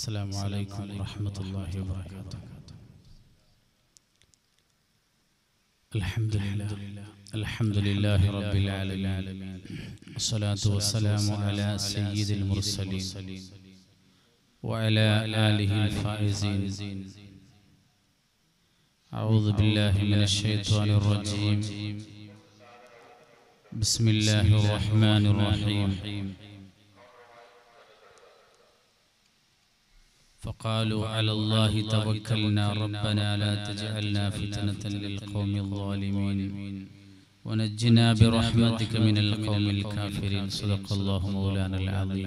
السلام عليكم ورحمة الله وبركاته الحمد لله الحمد لله رب العالمين الصلاة والسلام على سيد المرسلين وعلى آله الفائزين أعوذ بالله من الشيطان الرجيم بسم الله الرحمن الرحيم فقالوا على الله توكلنا ربنا لا تجعلنا فتنة للقوم الظالمين ونجنا برحمتك من القوم الكافرين صدق الله مولانا العظيم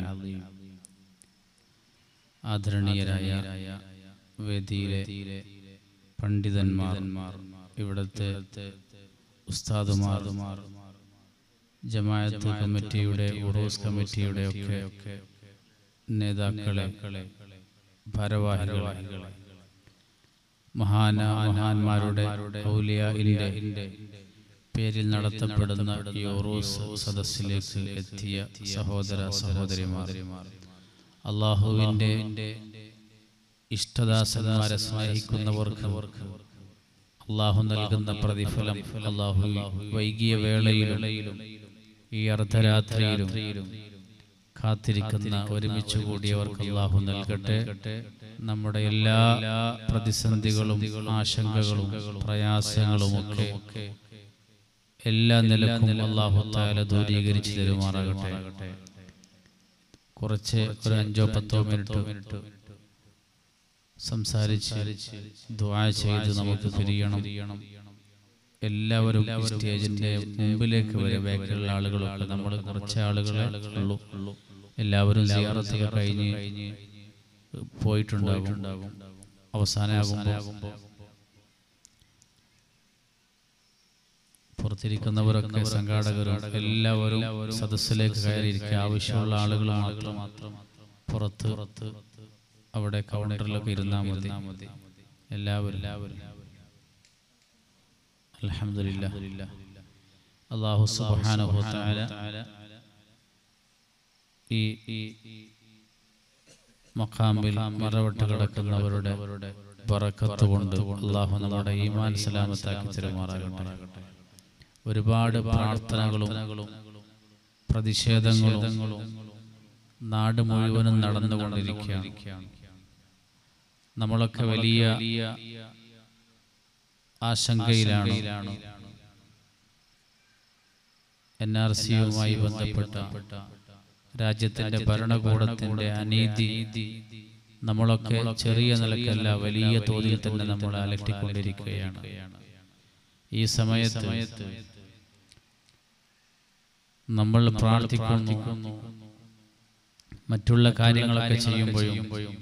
ആദരണീയരായ വേദിയിലെ പണ്ഡിതന്മാർ ഇവിടുത്തെ ഉസ്താദുമാർ ജമാഅത്ത് കമ്മിറ്റിയുടെ ഉറൂസ് കമ്മിറ്റിയുടെ ഒക്കെ നേതാക്കളെ ഭാരവാഹികളെ മഹാന മഹാന്മാരുടെ ഔലിയാഇന്റെ പേരിൽ നടത്തപ്പെടുന്ന ഈ ഉറൂസ് സദസ്സിലേക്ക് എത്തിയ സഹോദര സഹോദരിമാർ അള്ളാഹുവിൻ്റെ ഇഷ്ടദാസന്മാരെ സ്നേഹിക്കുന്നവർക്ക് അള്ളാഹു നൽകുന്ന പ്രതിഫലം അള്ളാഹു വൈകിയ വേളയിലും ഈ അർദ്ധരാത്രിയിലും കാത്തിരിക്കുന്ന ഒരുമിച്ച് കൂടിയവർക്ക് അള്ളാഹു നൽകട്ടെ നമ്മുടെ എല്ലാ പ്രതിസന്ധികളും ആശങ്കകളും പ്രയാസങ്ങളും ഒക്കെ എല്ലാ നിലക്കും അള്ളാഹു താല ദൂരീകരിച്ച് തരുമാറാകട്ടെ കുറച്ച് ഒരു അഞ്ചോ പത്തോ മിനിറ്റ് സംസാരിച്ച് ദ്വാ ചെയ്ത് നമുക്ക് പിരിയണം എല്ലാവരും ഈ സ്റ്റേജിന്റെ മുമ്പിലേക്ക് വരെ ബാക്കിലുള്ള ആളുകളൊക്കെ നമ്മൾ കുറച്ച് ആളുകളെ ഉള്ളൂ എല്ലാവരും സിയാറത്തൊക്കെ കഴിഞ്ഞ് പോയിട്ടുണ്ടാകും അവസാനമാകുമ്പോൾ പുറത്തിരിക്കുന്നവരൊക്കെ സംഘാടകരും എല്ലാവരും സദസ്സിലേക്ക് കയറിയിരിക്കുക ആവശ്യമുള്ള ആളുകൾ മാത്രം പുറത്ത് അവിടെ കൗണ്ടറിലൊക്കെ ഇരുന്നാൽ മതി എല്ലാവരും എല്ലാവരും അൽഹംദുലില്ലാ അല്ലാഹു സുബ്ഹാനഹു വ തആല ഈ മഖാമിൽ മറവിട്ട് കിടക്കുന്നവരുടെ ബറക്കത്ത് കൊണ്ട് അള്ളാഹു നമ്മുടെ ഈമാൻ സലാമത്താക്കി തരുമാറാകട്ടെ ഒരുപാട് പ്രാർത്ഥനകളും പ്രതിഷേധങ്ങളും നാട് മുഴുവനും നടന്നുകൊണ്ടിരിക്കുകയാണ് നമ്മളൊക്കെ വലിയ ആശങ്കയിലാണ് എൻ ആർ സിയുമായി ബന്ധപ്പെട്ട രാജ്യത്തിന്റെ ഭരണകൂടത്തിന്റെ അനീതി നമ്മളൊക്കെ ചെറിയ നിലക്കല്ല വലിയ തോതിൽ തന്നെ നമ്മൾ അലട്ടിക്കൊണ്ടിരിക്കുകയാണ് ഈ സമയത്ത് നമ്മൾ പ്രാർത്ഥിക്കുന്നു മറ്റുള്ള കാര്യങ്ങളൊക്കെ ചെയ്യുമ്പോഴും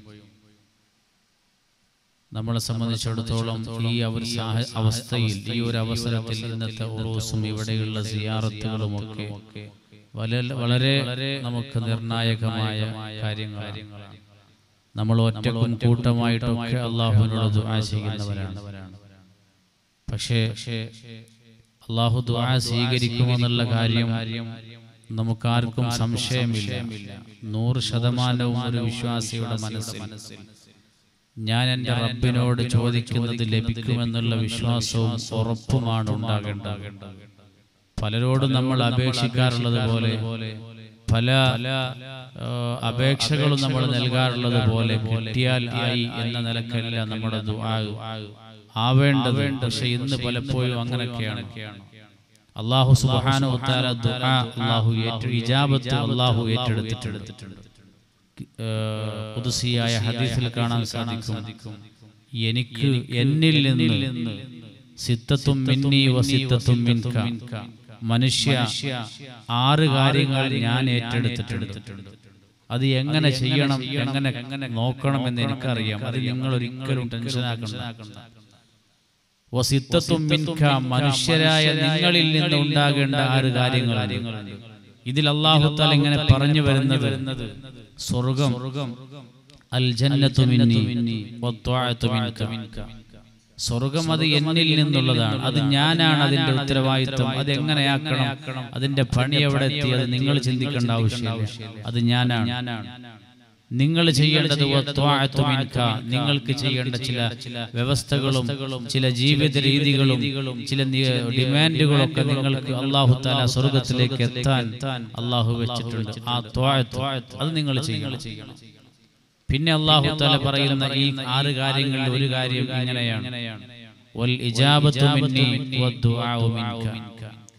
നമ്മളെ സംബന്ധിച്ചിടത്തോളം ഈ ഒരു സാഹ- അവസ്ഥയിൽ ഈ ഒരു അവസരത്തിൽ ഇന്നത്തെ ഉറൂസും ഇവിടെയുള്ള സിയാറത്തുകളും ഒക്കെ വളരെ വളരെ നമുക്ക് നിർണായകമായ കാര്യങ്ങളാണ് നമ്മൾ ഒറ്റക്കും കൂട്ടമായിട്ടൊക്കെ അള്ളാഹുവിനോട് ദുആ ചെയ്യുന്നവരാണ് പക്ഷേ അള്ളാഹു ദുആ സ്വീകരിക്കുമെന്നുള്ള കാര്യം നമുക്കാർക്കും സംശയമില്ല നൂറ് ശതമാനവും ഒരു വിശ്വാസിയുടെ മനസ്സിൽ ഞാൻ എൻ്റെ റബ്ബിനോട് ചോദിക്കുന്നത് ലഭിക്കുമെന്നുള്ള വിശ്വാസവും ഉറപ്പുമാണ് ഉണ്ടാകേണ്ടത് പലരോടും നമ്മൾ അപേക്ഷിക്കാറുള്ളത് പോലെ പല ആ, അപേക്ഷകളും നമ്മൾ നൽകാറുള്ളത് പോലെ കിട്ടിയാൽ ആയി എന്ന നിലക്കല്ല നമ്മുടെ ദുആ ആവേണ്ടത് പക്ഷെ ഇന്ന് പലപ്പോഴും അങ്ങനെയൊക്കെയാണ് അള്ളാഹു സുബ്ഹാനഹു വ തആല ദുആ അള്ളാഹു ഏറ്റു ഇജാബത്ത് അള്ളാഹു ഏറ്റെടുത്തിട്ടുണ്ട് ഖുദ്സിയായ ഹദീസിൽ കാണാൻ സാധിക്കും എനിക്ക് എന്നിൽ നിന്ന് സിത്തത്തും മിന്നി വസിത്തത്തും മിൻക മനുഷ്യ ആറ് കാര്യങ്ങൾ ഞാൻ ഏറ്റെടുത്തിട്ടുണ്ട് അത് എങ്ങനെ ചെയ്യണം എങ്ങനെ നോക്കണം എന്ന് എനിക്കറിയാം അത് നിങ്ങൾ ഒരിക്കലും ടെൻഷനാക്കണ്ട വസിത്തത്തും മിൻക മനുഷ്യരായ നിങ്ങളിൽ നിന്ന് ഉണ്ടാകേണ്ട ആറ് കാര്യങ്ങളാണ് ഇതിൽ അള്ളാഹു താല ഇങ്ങനെ പറഞ്ഞു വരുന്നത് സ്വർഗം അൽ ജന്നത്തു മിന്നി വദ്ദുആത്തു മിൻക സ്വർഗം അത് എന്നിൽ നിന്നുള്ളതാണ് അത് ഞാനാണ് അതിന്റെ ഉത്തരവാദിത്വം അത് എങ്ങനെയാക്കണം അതിന്റെ പണി എവിടെ എത്തി അത് നിങ്ങൾ ചിന്തിക്കേണ്ട ആവശ്യമില്ല അത് ഞാനാണ് നിങ്ങൾ ചെയ്യേണ്ടത് വത്വാഅത്തു മിൻക. നിങ്ങൾക്ക് ചെയ്യേണ്ട ചില വ്യവസ്ഥകളും ചില ജീവിത രീതികളും ചില നി- ഡിമാൻഡുകളൊക്കെ നിങ്ങൾക്ക് അള്ളാഹു താല സ്വർഗത്തിലേക്ക് എത്താൻ അള്ളാഹു വെച്ചിട്ടുണ്ട് ആ ത്വാഅത്ത് അത് നിങ്ങൾ ചെയ്യണം പിന്നെ അള്ളാഹു താല പറയുന്ന ഈ ആറ് കാര്യങ്ങളിൽ ഒരു കാര്യം ഇങ്ങനെയാണ് വൽ ഇജാബത്തു മിന്നി വദ്ദുആഉ മിൻക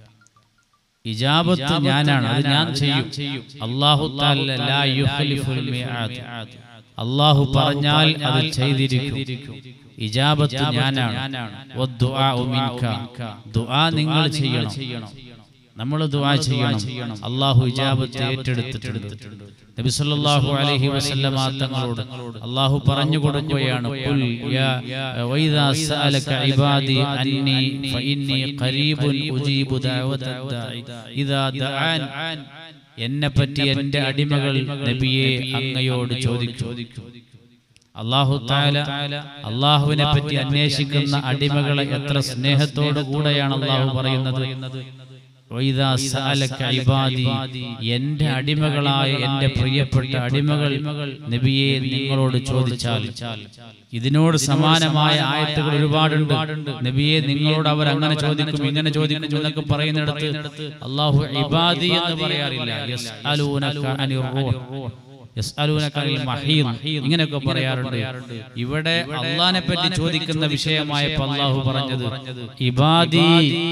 ഇജാബത്ത് ഞാനാണ് അത് ഞാൻ ചെയ്യും അള്ളാഹു താല ലാ യുഖ്ലിഫുൽ മിആദ് അള്ളാഹു പറഞ്ഞാൽ അത് ചെയ്തിരിക്കും ഇജാബത്ത് ഞാനാണ് വദ്ദുആഉ മിൻക ദുആ നിങ്ങൾ ചെയ്യണം നമ്മൾ ദുആ ചെയ്യണം അള്ളാഹു ഇജാബത്ത് ഏറ്റെടുത്തിട്ടുണ്ട് നബി സല്ലല്ലാഹു അലൈഹി വസല്ലമ തങ്ങളോട് അള്ളാഹു പറഞ്ഞു കൊടുക്കുകയാണ് ഖുൽ യാ വൈദാ സഅലക ഇബാദി അന്നി ഫഇന്നി ഖരീബുൻ ഉജീബു ദഅവത ദാഇ ഇദാ ദഅൻ എന്നെ പറ്റി എൻ്റെ അടിമകൾ നബിയെ അങ്ങയോട് ചോദിക്കും അള്ളാഹു താല അള്ളാഹുവിനെ പറ്റി അന്വേഷിക്കുന്ന അടിമകളെ എത്ര സ്നേഹത്തോടു കൂടെയാണ് അള്ളാഹു പറയുന്നത് വൈദാ സഅലക ഇബാദി എന്റെ അടിമകളായ എന്റെ പ്രിയപ്പെട്ട അടിമകൾ നബിയെ നിങ്ങളോട് ചോദിച്ചാൽ ഇതിനോട് സമാനമായ ആയത്തുകൾ ഒരുപാടുണ്ട് നബിയെ നിങ്ങളോട് അവർ അങ്ങനെ ചോദിക്കും ഇങ്ങനെ ചോദിക്കും എന്നൊക്കെ പറയുന്നിടത്ത് അള്ളാഹു ഇബാദി എന്ന് പറയാറില്ല യസ്അലൂനക അനിർ റൂഹ് യസ്അലൂനക അനിൽ മഹീദ് ഇങ്ങനെയൊക്കെ പറയാറുണ്ട് ഇവിടെ അള്ളാഹിനെ പറ്റി ചോദിക്കുന്ന വിഷയമായപ്പോൾ അള്ളാഹു പറഞ്ഞത് ഇബാദി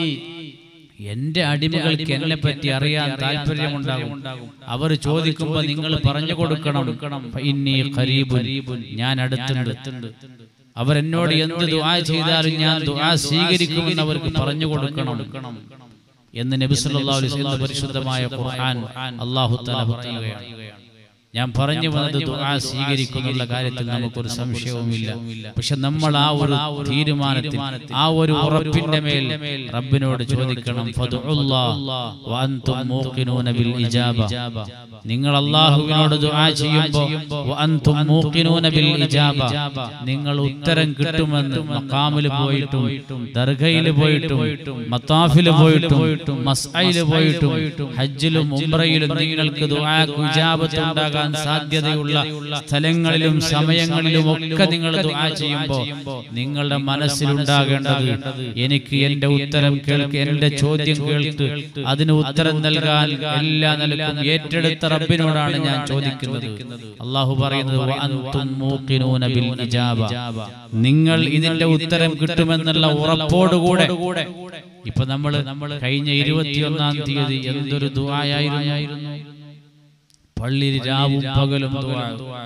എന്റെ അടിമകൾക്ക് എന്നെ പറ്റി അറിയാൻ താല്പര്യമുണ്ടാകും അവർ ചോദിക്കുമ്പോൾ നിങ്ങൾ പറഞ്ഞു കൊടുക്കണം ഇന്നീ ഖരീബുൻ ഞാൻ അടുത്തുണ്ട് അവരെന്നോട് എന്ത് ദുആ ചെയ്താലും ഞാൻ ദുആ സ്വീകരിക്കുമെന്ന് അവർക്ക് പറഞ്ഞു കൊടുക്കണം എന്ന് നബി സല്ലല്ലാഹു അലൈഹി വസല്ലം പരിശുദ്ധമായ ഖുർആൻ അല്ലാഹു തആല പറയുകയാണ് ഞാൻ പറഞ്ഞു വന്നത് ദുആ സ്വീകരിക്കുന്നുള്ള കാര്യത്തിൽ നമുക്കൊരു സംശയവുമില്ല പക്ഷെ നമ്മൾ ആ ഒരു തീരുമാനത്തിൽ ആ ഒരു ഉറപ്പിന്റെ മേൽ റബ്ബിനോട് ചോദിക്കണം ഫദ്ഉല്ലാഹ് വഅൻതും മൂഖിനൂന ബിൽ ഇജാബ നിങ്ങൾ അല്ലാഹുവിനോട് ദുആ ചെയ്യുമ്പോൾ വഅൻതും മൂഖിനൂന ബിൽ ഇജാബ നിങ്ങൾ ഉത്തരം കിട്ടുമെന്ന് മഖാമിൽ പോയിട്ടും ദർഗയിൽ പോയിട്ടും മത്താഫിൽ പോയിട്ടും മസ്അയിൽ പോയിട്ടും ഹജ്ജിലും ഉംറയിലും നിങ്ങൾക്ക് ദുആക്ക് ഇജാബത്ത് ഉണ്ടാകാൻ സാധ്യതയുള്ള സ്ഥലങ്ങളിലും സമയങ്ങളിലും ഒക്കെ നിങ്ങൾ ദുആ ചെയ്യുമ്പോൾ നിങ്ങളുടെ മനസ്സിലുണ്ടാകേണ്ടത് എനിക്ക് എന്റെ ഉത്തരം കേൾക്ക് എന്റെ ചോദ്യം കേൾക്ക് അതിന് ഉത്തരം നൽകാൻ എല്ലാ നിലക്കും ഏറ്റെടുത്ത റബ്ബിനോടാണ് ഞാൻ ചോദിക്കുന്നത് അള്ളാഹു പറയുന്നത് വഅൻതും മൂഖിനൂന ബിൽ ഇജാബ നിങ്ങൾ ഇതിന്റെ ഉത്തരം കിട്ടുമെന്നുള്ള ഉറപ്പോടുകൂടെ ഇപ്പൊ നമ്മൾ കഴിഞ്ഞ ഇരുപത്തിയൊന്നാം തീയതി എന്തൊരു ദുആയായിരുന്നു പള്ളിയിൽ രാവും പകലും ദുആ.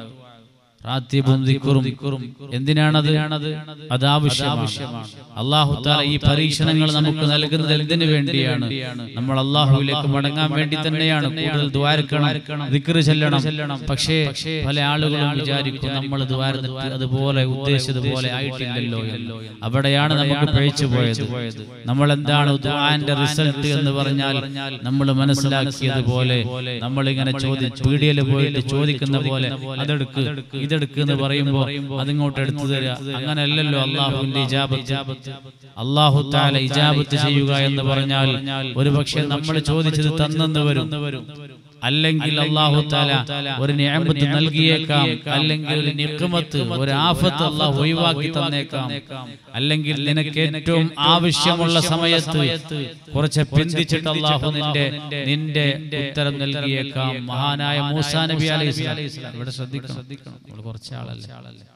റാത്തീബും ദിക്റും എന്തിനാണത് അത് ആവശ്യമാണ് അള്ളാഹു താല ഈ പരീക്ഷണങ്ങൾ നമുക്ക് നൽകുന്നത് എന്തിനു വേണ്ടിയാണ് നമ്മൾ അള്ളാഹുവിലേക്ക് മടങ്ങാൻ വേണ്ടി തന്നെയാണ് കൂടുതൽ ദ്വാരക്കണം ദിക്റ് ചെല്ലണം പക്ഷേ പല ആളുകളും വിചാരിക്കും നമ്മൾ ദ്വാരന്നിട്ട് അതുപോലെ ഉദ്ദേശിച്ചതുപോലെ ആയിട്ടില്ലല്ലോ എന്ന് അവിടെയാണ് നമുക്ക് പിഴച്ചു പോയത് നമ്മൾ എന്താണ് ദ്വാന്റെ റിസൾട്ട് എന്ന് പറഞ്ഞാൽ നമ്മൾ മനസ്സിലാക്കിയതുപോലെ നമ്മൾ ഇങ്ങനെ ചോദി പീഡിയയിൽ പോയിട്ട് ചോദിക്കുന്ന പോലെ അതെടുക്ക് ഇതെടുക്ക് എന്ന് പറയുമ്പോ അതിങ്ങോട്ട് എടുത്തു തരിക അങ്ങനെയല്ലല്ലോ അള്ളാഹുവിന്റെ ഇജാബത്ത് അള്ളാഹു താല ഇജാബത്ത് ചെയ്യുക എന്ന് പറഞ്ഞാൽ ഒരുപക്ഷെ നമ്മൾ ചോദിച്ചത് തന്നെന്ന് വരും അല്ലെങ്കിൽ അള്ളാഹു താല ഒരു നിയമത്ത് നൽകിയേക്കാം അല്ലെങ്കിൽ ഒരു നിക്കുമത്ത് ഒരു ആഫത്ത് അള്ളാഹു ഒഴിവാക്കി തന്നേക്കാം അല്ലെങ്കിൽ നിനക്ക് ഏറ്റവും ആവശ്യമുള്ള സമയത്ത് കുറച്ച് പിന്തിച്ചിട്ട് അള്ളാഹു നിന്റെ നിന്റെ ഉത്തരം നൽകിയേക്കാം മഹാനായ മൂസാ നബി അലൈഹി സ്വലാം ഇവിടെ ശ്രദ്ധിക്കണം നമ്മൾ കുറച്ച് ആളല്ലേ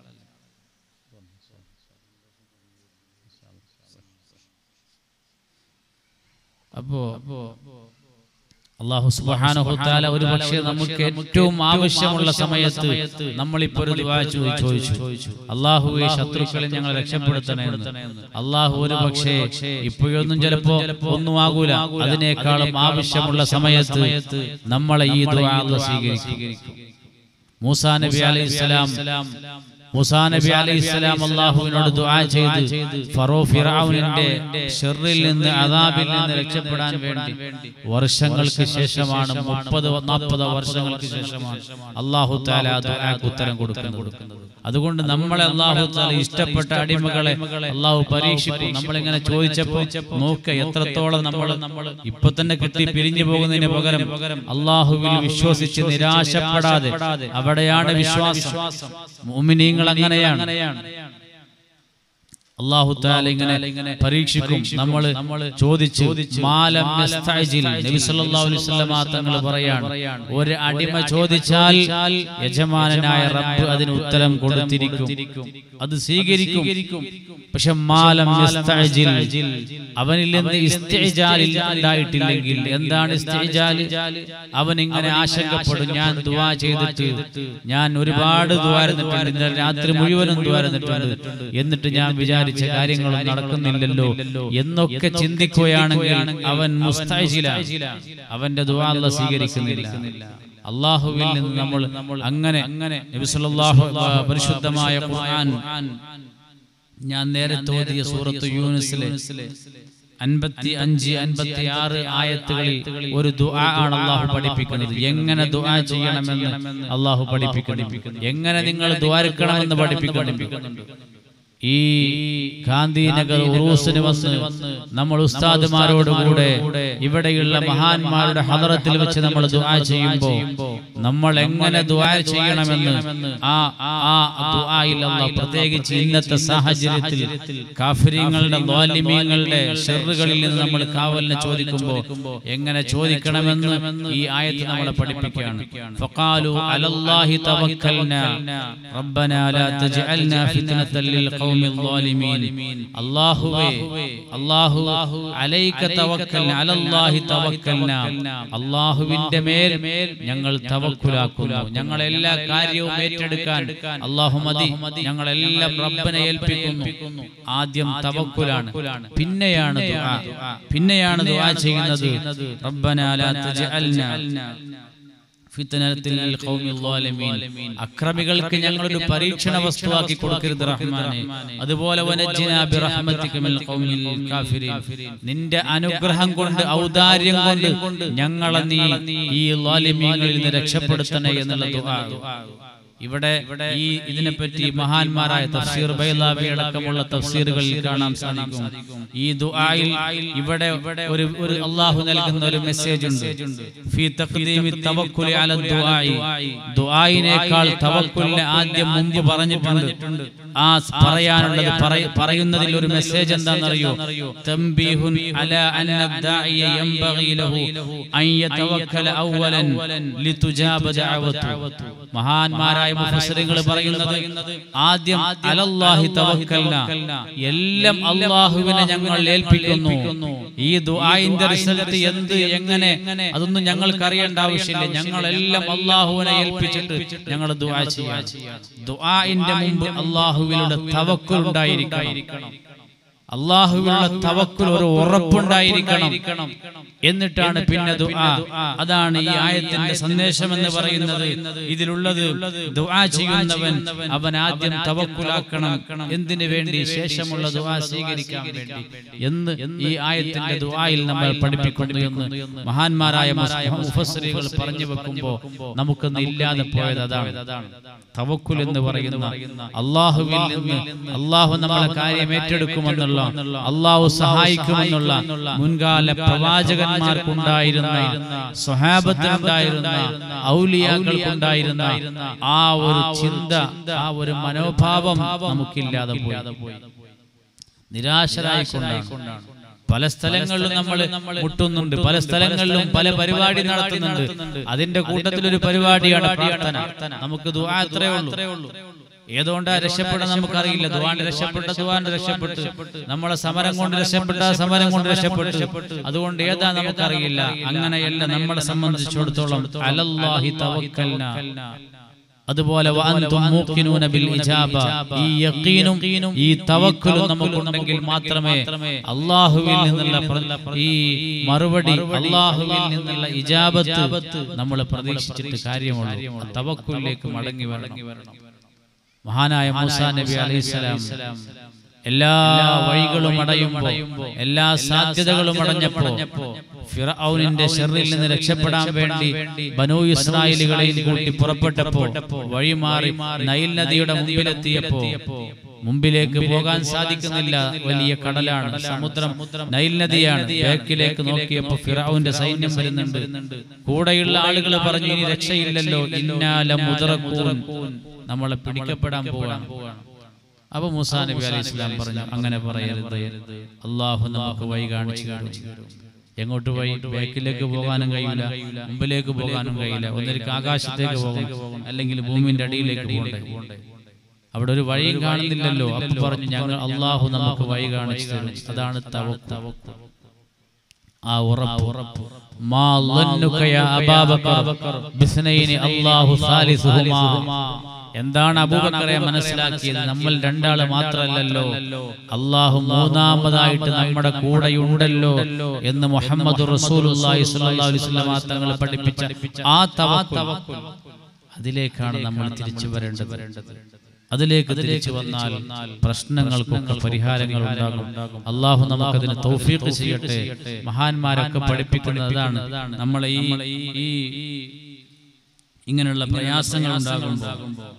അപ്പോ അള്ളാഹു സുബ്ഹാനഹു തആല ഒരു പക്ഷേ നമുക്ക് ഏറ്റവും ആവശ്യമുള്ള സമയത്ത് നമ്മളിപ്പോ ഒരു ദുആ ചോദിച്ചു അള്ളാഹുവെ ശത്രുക്കളെ ഞങ്ങൾ രക്ഷപ്പെടുത്തണേ എന്ന് അള്ളാഹു ഒരു പക്ഷേ ഇപ്പോഴൊന്നും ചിലപ്പോ ഒന്നും ആകൂല അതിനേക്കാളും ആവശ്യമുള്ള സമയത്ത് നമ്മളെ ഈ ദുആ അല്ലാഹ് സ്വീകരിക്കും മൂസാ നബി അലൈഹി സ്വലാം മൂസാ നബി അലൈഹി സ്വലാം അള്ളാഹുവിനോട് ദുആ ചെയ്ത് ഫറോ ഫിറഔനിന്റെ ഷെറിൽ നിന്ന് അദാബിൽ നിന്ന് രക്ഷപ്പെടാൻ വേണ്ടി വർഷങ്ങൾക്ക് ശേഷമാണ് മുപ്പത് നാൽപ്പത് വർഷങ്ങൾക്ക് ശേഷമാണ് അള്ളാഹു താല ആ ദുആക്ക് ഉത്തരം കൊടുക്കുന്നത് അതുകൊണ്ട് നമ്മളെ അള്ളാഹു താല ഇഷ്ടപ്പെട്ട അടിമകളെ അള്ളാഹു പരീക്ഷിക്കും നമ്മളിങ്ങനെ ചോദിച്ചപ്പോ നോക്ക എത്രത്തോളം നമ്മൾ ഇപ്പൊ തന്നെ കിട്ടി പിരിഞ്ഞു പോകുന്നതിന് പകരം അള്ളാഹുവിൽ വിശ്വസിച്ച് നിരാശപ്പെടാതെ അവിടെയാണ് വിശ്വാസം മുഅ്മിനീങ്ങൾ അങ്ങനെയാണ് അള്ളാഹു താല ഇങ്ങനെ പരീക്ഷിക്കും നമ്മൾ ചോദിച്ചു മാലം യസ്തഅജിൽ. നബി സല്ലല്ലാഹു അലൈഹി വസല്ലമ തങ്ങൾ പറയാണ് ഒരു അടിമ ചോദിച്ചാൽ യജമാനനായ റബ്ബ് അതിന് ഉത്തരം കൊടുത്തിരിക്കും അത് സ്വീകരിക്കും പക്ഷെ മാലം യസ്തഅജിൽ. അവനിൽ നിന്ന് ഇസ്തിജാൽ ഉണ്ടായിട്ടില്ലെങ്കിൽ എന്താണ് ഇസ്തിജാൽ അവൻ ഇങ്ങനെ ആശങ്കപ്പെടും ഞാൻ ദുആ ചെയ്തിട്ട് ഞാൻ ഒരുപാട് ദ്വാരുന്നിട്ടുണ്ട് ഇന്നലെ രാത്രി മുഴുവനും ദ്വാരുന്നിട്ടുണ്ട് എന്നിട്ട് ഞാൻ വിചാരിച്ച കാര്യങ്ങളും നടക്കുന്നില്ലല്ലോ എന്നൊക്കെ ചിന്തിക്കുകയാണെങ്കിൽ അവൻ മുസ്താജില അവന്റെ ദുആ അല്ലാഹ് സ്വീകരിക്കുന്നില്ല അള്ളാഹുവിൽ നിന്ന് നമ്മൾ അങ്ങനെ അങ്ങനെ നബി സല്ലല്ലാഹു പരിശുദ്ധമായ ഖുർആൻ ഞാൻ നേരത്തെ ഓതിയ സൂറത്ത് യൂനുസിലെ അൻപത്തി അഞ്ച് അൻപത്തി ആറ് ആയത്തുകളിൽ ഒരു ദുആ ആണ് അള്ളാഹു പഠിപ്പിക്കുന്നത് എങ്ങനെ ദുആ ചെയ്യണമെന്ന് അള്ളാഹു പഠിപ്പിക്കുന്നു എങ്ങനെ നിങ്ങൾ ദ്വാരക്കണമെന്ന് പഠിപ്പിക്കുന്നുണ്ട് ഈ ഗാന്ധിനഗർ ഉറൂസിന് വന്ന് നമ്മൾ ഉസ്താദുമാരോടുകൂടെ ഇവിടെയുള്ള മഹാന്മാരുടെ ഹദറത്തിൽ വെച്ച് നമ്മൾ ദുആ ചെയ്യുമ്പോൾ നമ്മൾ എങ്ങനെ ദുആ ചെയ്യണമെന്ന് ആ ആ ദുആയിൽ അല്ലാഹ് പ്രത്യേകിച്ച് ഇന്നത്തെ സാഹചര്യത്തിൽ കാഫിര്യങ്ങളുടെ ദ്വാലിമീങ്ങളുടെ ഷെറുകളിൽ നിന്ന് നമ്മൾ കാവലിനെ ചോദിക്കുമ്പോൾ എങ്ങനെ ചോദിക്കണമെന്ന് ഈ ആയത്ത് നമ്മളെ പഠിപ്പിക്കുകയാണ് ഫഖാലു അലല്ലാഹി തവക്കൽനാ റബ്ബനാ ലാ തജ്അൽനാ ഫിത്നതൻ ലിൽ ഖൗമിൽ ളാലിമീൻ അല്ലാഹുവേ അല്ലാഹു അലൈക തവക്കൽനാ അലല്ലാഹി തവക്കൽനാ അല്ലാഹുവിന്റെ മേൽ ഞങ്ങൾ തവക്കുലാക്കുന്നു ഞങ്ങൾ എല്ലാ കാര്യവും ഏറ്റെടുക്കാൻ അല്ലാഹു മതി ഞങ്ങളെല്ലാം റബ്ബനെ ഏൽപ്പിക്കുന്നു ആദ്യം തവക്കുലാണ് പിന്നെയാണ് ദുആ പിന്നെയാണ് ദുആ ചെയ്യുന്നത് റബ്ബനാ ലാ തജ്അൽനാ ഫിത്നത്തിൽ ലിൽ ഖൗമിൽ ളാലിമീൻ. അക്രമികൾക്ക് ഞങ്ങളൊരു പരീക്ഷണ വസ്തുവാക്കി കൊടുക്കരുത് റഹ്മാനെ അതുപോലെ വനജ്ജിനാ ബിറഹ്മതിക മിനൽ ഖൗമിൽ കാഫിരീൻ. നിന്റെ അനുഗ്രഹം കൊണ്ട് ഔദാര്യം കൊണ്ട് ഞങ്ങളെ നീ ഈ ളാലിമീങ്ങളിൽ നിന്ന് രക്ഷപ്പെടുത്തണേ എന്നുള്ള ദുആ ഇവിടെ ഈ ഇതിനെപ്പറ്റി മഹാന്മാരായ തഫ്സീർ ബൈലാവി അടക്കമുള്ള തഫ്സീറുകളിൽ കാണാൻ സാധിക്കും ഈ ദുആയിൽ ഇവിടെ ഒരു ഒരു അള്ളാഹു നൽകുന്ന ഒരു മെസ്സേജ് ഉണ്ട് ഫീ തഖ്ദീമി തവക്കുലി അല ദുആഇ ദുആയിനേക്കാൾ തവക്കുലിനെ ആദ്യം മുമ്പ് പറഞ്ഞിട്ടുണ്ട് ആ പറയാനുള്ളത് പറയ- പറയുന്നതിൽ ഒരു മെസ്സേജ് എന്താണെന്നറിയോ തംബീഹുൻ അല അന്ന ദാഇയ യംബഗി ലഹു അൻ യതവക്കല അവലൻ ലിതുജാബ ദഅവതു മഹാന്മാരായ മുഫസ്സിറുകൾ പറയുന്നത് ആദ്യം അലല്ലാഹി തവക്കൽന എല്ലാം അള്ളാഹുവിനെ ഞങ്ങൾ ഏൽപ്പിക്കുന്നു ഈ ദുആഇന്റെ റിസൾട്ട് എന്ത് എങ്ങനെ അതൊന്നും ഞങ്ങൾക്ക് അറിയേണ്ട ആവശ്യമില്ല ഞങ്ങളെല്ലാം അള്ളാഹുവിനെ ഏൽപ്പിച്ചിട്ട് ഞങ്ങൾ ദുആ ചെയ്യാം ദുആഇന്റെ മുമ്പ് അള്ളാഹുവിലുള്ള തവക്കുൽ ഉണ്ടായിരിക്കണം അള്ളാഹുവിലുള്ള തവക്കുൽ ഒരു ഉറപ്പുണ്ടായിരിക്കണം എന്നിട്ടാണ് പിന്നെ ദുആ അതാണ് ഈ ആയത്തിന്റെ സന്ദേശം എന്ന് പറയുന്നത് ഇതിലുള്ളത് ദുആ ചെയ്യുന്നവൻ അവൻ ആദ്യം തവക്കുലാക്കണം എന്തിനു വേണ്ടി ശേഷമുള്ള ദുആ സ്വീകരിക്കാൻ വേണ്ടി എന്ന് ഈ ആയത്തിന്റെ ദുആയിൽ നമ്മൾ പഠിപ്പിക്കുന്നു എന്ന് മഹാന്മാരായ മുഫസ്സിറുകൾ പറഞ്ഞു വെക്കുമ്പോൾ നമുക്കൊന്ന് ഇല്ലാതെ പോയത് അതാണ് തവക്കുൽ എന്ന് പറയുന്ന അള്ളാഹുവിൽ നിന്ന് അള്ളാഹു നമ്മളെ കാര്യം ഏറ്റെടുക്കുമെന്നുള്ള അള്ളാഹു സഹായിക്കുമെന്നുള്ള മുൻകാല പ്രവാചകന്മാർക്കുണ്ടായിരുന്ന സ്വഹാബത്തിനുണ്ടായിരുന്ന ഔലിയാക്കൾക്കുണ്ടായിരുന്ന ആ ഒരു ചിന്ത ആ ഒരു മനോഭാവം നമുക്കില്ലാതെ പോയി നിരാശരായിക്കൊണ്ടാണ് പല സ്ഥലങ്ങളിലും നമ്മൾ മുട്ടുന്നുണ്ട് പല സ്ഥലങ്ങളിലും പല പരിപാടി നടത്തുന്നുണ്ട് അതിന്റെ കൂട്ടത്തിൽ ഒരു പരിപാടിയാണ് പ്രാർത്ഥന നമുക്ക് ദുആ അത്രേ ഉള്ളൂ ഏതുകൊണ്ടാ രക്ഷപ്പെടാൻ നമുക്കറിയില്ല ദുവാണ്ട് രക്ഷപ്പെട്ട ദുവാണ്ട് രക്ഷപ്പെട്ടു നമ്മളെ സമരം കൊണ്ട് രക്ഷപ്പെട്ട സമരം കൊണ്ട് രക്ഷപ്പെട്ടു അതുകൊണ്ട് ഏതാ നമുക്കറിയില്ല അങ്ങനെയല്ല നമ്മളെ സംബന്ധിച്ചിടത്തോളം അലല്ലാഹി തവക്കൽന അതുപോലെ വഅൻതും മൂഖിനൂന ബിൽ ഇജാബ ഈ യഖീനും ഈ തവക്കുലും നമുക്കുണ്ടെങ്കിൽ മാത്രമേ അള്ളാഹുവിൽ നിന്നുള്ള പ്ര- ഈ മറുപടി അള്ളാഹുവിൽ നിന്നുള്ള ഇജാബത്ത് നമ്മൾ പ്രതീക്ഷിച്ചിട്ട് കാര്യമുള്ളൂ തവക്കുലിലേക്ക് മടങ്ങി വരണം മഹാനായ മൂസാ നബി അലൈഹിസ്സലാം എല്ലാ വഴികളും അടയുമ്പോ എല്ലാ സാധ്യതകളും അടഞ്ഞപ്പോ ഫിറൌനിന്റെ ഷെറിൽ നിന്ന് രക്ഷപ്പെടാൻ വേണ്ടി ബനൂ ഇസ്രായേലുകളെയും കൂട്ടി പുറപ്പെട്ടപ്പോ വഴിമാറി നൈൽ നദിയുടെ മുമ്പിലെത്തിയപ്പോ മുമ്പിലേക്ക് പോകാൻ സാധിക്കുന്നില്ല വലിയ കടലാണ് സമുദ്രം നൈൽ നദിയാണ് ബേക്കിലേക്ക് നോക്കിയപ്പോ ഫിറൌന്റെ സൈന്യം വരുന്നുണ്ട് കൂടെയുള്ള ആളുകൾ പറഞ്ഞു ഇനി രക്ഷയില്ലല്ലോ ഇന്നാല മുതറക്കൂൻ നമ്മളെ പിടിക്കപ്പെടാൻ പോവാണ് അപ്പൊ മൂസാ നബി അലൈഹി ഇസ്ലാം പറഞ്ഞു അങ്ങനെ പറയരുത് അള്ളാഹു നമുക്ക് വഴി കാണിച്ചു തരും എങ്ങോട്ട് വഴി ബേക്കിലേക്ക് പോകാനും കഴിയില്ല മുമ്പിലേക്ക് പോകാനും കഴിയില്ല ഒന്നിലേക്ക് ആകാശത്തേക്ക് പോകണം അല്ലെങ്കിൽ ഭൂമിന്റെ അടിയിലേക്ക് പോകണ്ടേ അവിടെ ഒരു വഴിയും കാണുന്നില്ലല്ലോ അപ്പൊ പറഞ്ഞു ഞങ്ങൾ അള്ളാഹു നമുക്ക് വഴി കാണിച്ചു തരും അതാണ് തവക്ക് ആ ഉറപ്പ് ഉറപ്പ് മാ ളന്നുക യാ അബാബക്കർ ബിസ്നൈനി അല്ലാഹു സാലിസുഹുമാ എന്താണ് അബൂബക്കറെ മനസ്സിലാക്കിയത് നമ്മൾ രണ്ടാള് മാത്രമല്ലല്ലോ അള്ളാഹു മൂന്നാമതായിട്ട് നമ്മുടെ കൂടെയുണ്ടല്ലോ എന്ന് മുഹമ്മദ് റസൂലുള്ളാഹി സ്വല്ലല്ലാഹു അലൈഹി വസല്ലം തങ്ങൾ പഠിപ്പിച്ച ആ തവക്കുൽ അതിലേക്കാണ് നമ്മൾ തിരിച്ചു വരേണ്ടത് അതിലേക്ക് തിരിച്ചു വന്നാൽ പ്രശ്നങ്ങൾക്കൊക്കെ പരിഹാരങ്ങൾ ഉണ്ടാകും അള്ളാഹു നമുക്കതിന് തൗഫീഖ് ചെയ്യട്ടെ മഹാന്മാരൊക്കെ പഠിപ്പിക്കുന്നത് അതാണ് നമ്മൾ ഈ ഈ ഇങ്ങനെയുള്ള പ്രയാസങ്ങൾ ഉണ്ടാകുമ്പോൾ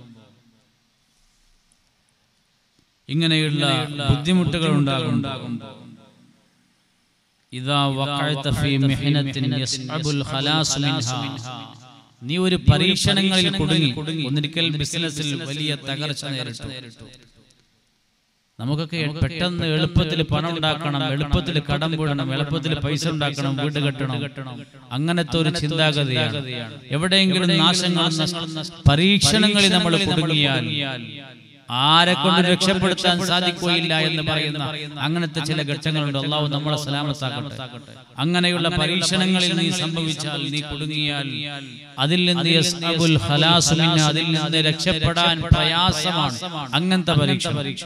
ഇങ്ങനെയുള്ള ബുദ്ധിമുട്ടുകൾ ഉണ്ടാകുമ്പോൾ ഇതാ വഖഅത ഫീ മിഹ്നത്തിൻ യസ്അബുൽ ഖലാസ് മിൻഹാ നീ ഒരു പരീക്ഷണങ്ങളിൽ കുടുങ്ങി ഒന്നിരിക്കൽ ബിസിനസ്സിൽ വലിയ തകർച്ച നേരിട്ടു നമുക്കൊക്കെ പെട്ടെന്ന് എളുപ്പത്തിൽ പണം ഉണ്ടാക്കണം എളുപ്പത്തിൽ കടം വീടണം എളുപ്പത്തിൽ പൈസ ഉണ്ടാക്കണം വീട് കെട്ടണം അങ്ങനത്തെ ഒരു ചിന്താഗതിയാണ് എവിടെയെങ്കിലും നാശങ്ങൾ പരീക്ഷണങ്ങളിൽ നമ്മൾ കുടുങ്ങിയാൽ ആരെ കൊണ്ട് രക്ഷപ്പെടുത്താൻ സാധിക്കുകയില്ല എന്ന് പറയുന്ന അങ്ങനത്തെ ചില ഘട്ടങ്ങളുണ്ട് അള്ളാഹു നമ്മളെ സലാമത്താക്കട്ടെ അങ്ങനെയുള്ള പരീക്ഷണങ്ങളിൽ നീ സംഭവിച്ചാൽ നീ കുടുങ്ങിയാൽ അതിൽ നിന്ന് യസ്അബുൽ ഖലാസു മിന്ന, അതിൽ നിന്ന് രക്ഷപ്പെടാൻ പ്രയാസമാണ് അങ്ങനത്തെ പരീക്ഷ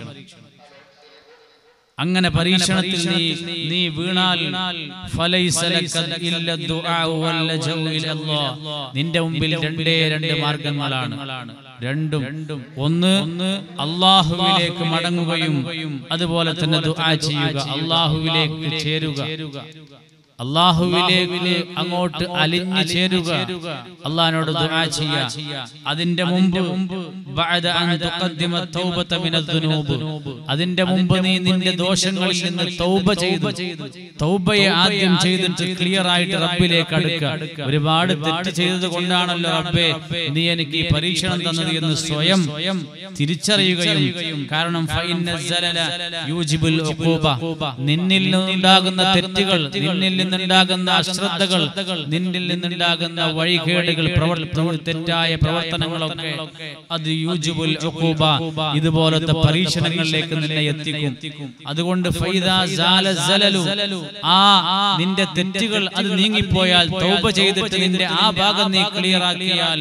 അങ്ങനെ പരീക്ഷണത്തിൽ നീ നീ വീണാൽ ഫലൈസ ലക ഇല്ല ദുആഉ വല്ലജഉ ഇലല്ലാഹ്. നിന്റെ മുമ്പിൽ രണ്ടേ രണ്ട് മാർഗങ്ങളാണ് രണ്ടും ഒന്ന് അള്ളാഹുവിലേക്ക് മടങ്ങുകയും അതുപോലെ തന്നെ ദുആ ചെയ്യുക അള്ളാഹുവിലേക്ക് ചേരുക അള്ളാഹുവിലേക്ക് അങ്ങോട്ട് അലിഞ്ഞു ചേരുക അള്ളാഹിനോട് ദുആ ചെയ്യുക അതിന്റെ മുമ്പ് ബഅദ അൻ തുഖദ്ദിമ തൗബത മിനദ് ദുനൂബ് അതിന്റെ മുമ്പ് നീ നിന്റെ ദോഷങ്ങളിൽ നിന്ന് തൗബ ചെയ്തു തൗബയെ ആദ്യം ചെയ്തിട്ട് ക്ലിയർ ആയിട്ട് റബ്ബിലേക്ക് അടുക്കുക ഒരുപാട് തെറ്റ് ചെയ്തത് കൊണ്ടാണല്ലോ റബ്ബേ നീ എനിക്ക് ഈ പരീക്ഷണം തന്നത് എന്ന് സ്വയം തിരിച്ചറിയുകയും കാരണം ഫഇന്ന സലല യൂജിബുൽ ഉഖൂബ നിന്നിൽ നിന്നുണ്ടാകുന്ന തെറ്റുകൾ നിന്നിൽ നിന്നുണ്ടാകുന്ന അശ്രദ്ധകൾ നിന്നിൽ നിന്നുണ്ടാകുന്ന വഴികേടുകൾ പ്രവർത്തന തെറ്റായ പ്രവർത്തനങ്ങളൊക്കെ അത് യൂജിബുൽ ഉഖൂബ ഇതുപോലത്തെ പരീക്ഷണങ്ങളിലേക്ക് നിന്നെ എത്തിക്കും അതുകൊണ്ട് ഫൈദാ സാല സലലു ആ നിന്റെ തെറ്റുകൾ അത് നീങ്ങിപ്പോയാൽ തൗബ ചെയ്തിട്ട് നിന്റെ ആ ഭാഗം നീ ക്ലിയർ ആക്കിയാൽ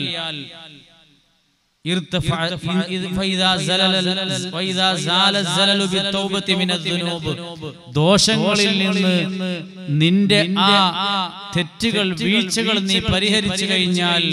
ارتفع فإذا زلل وإذا زال الزلل بالتوبة من الذنوب ദോഷങ്ങളിൽ നിന്ന് നിന്റെ ആ തെറ്റുകൾ വീഴ്ചകൾ നീ പരിഹരിച്ചു കഴിഞ്ഞാൽ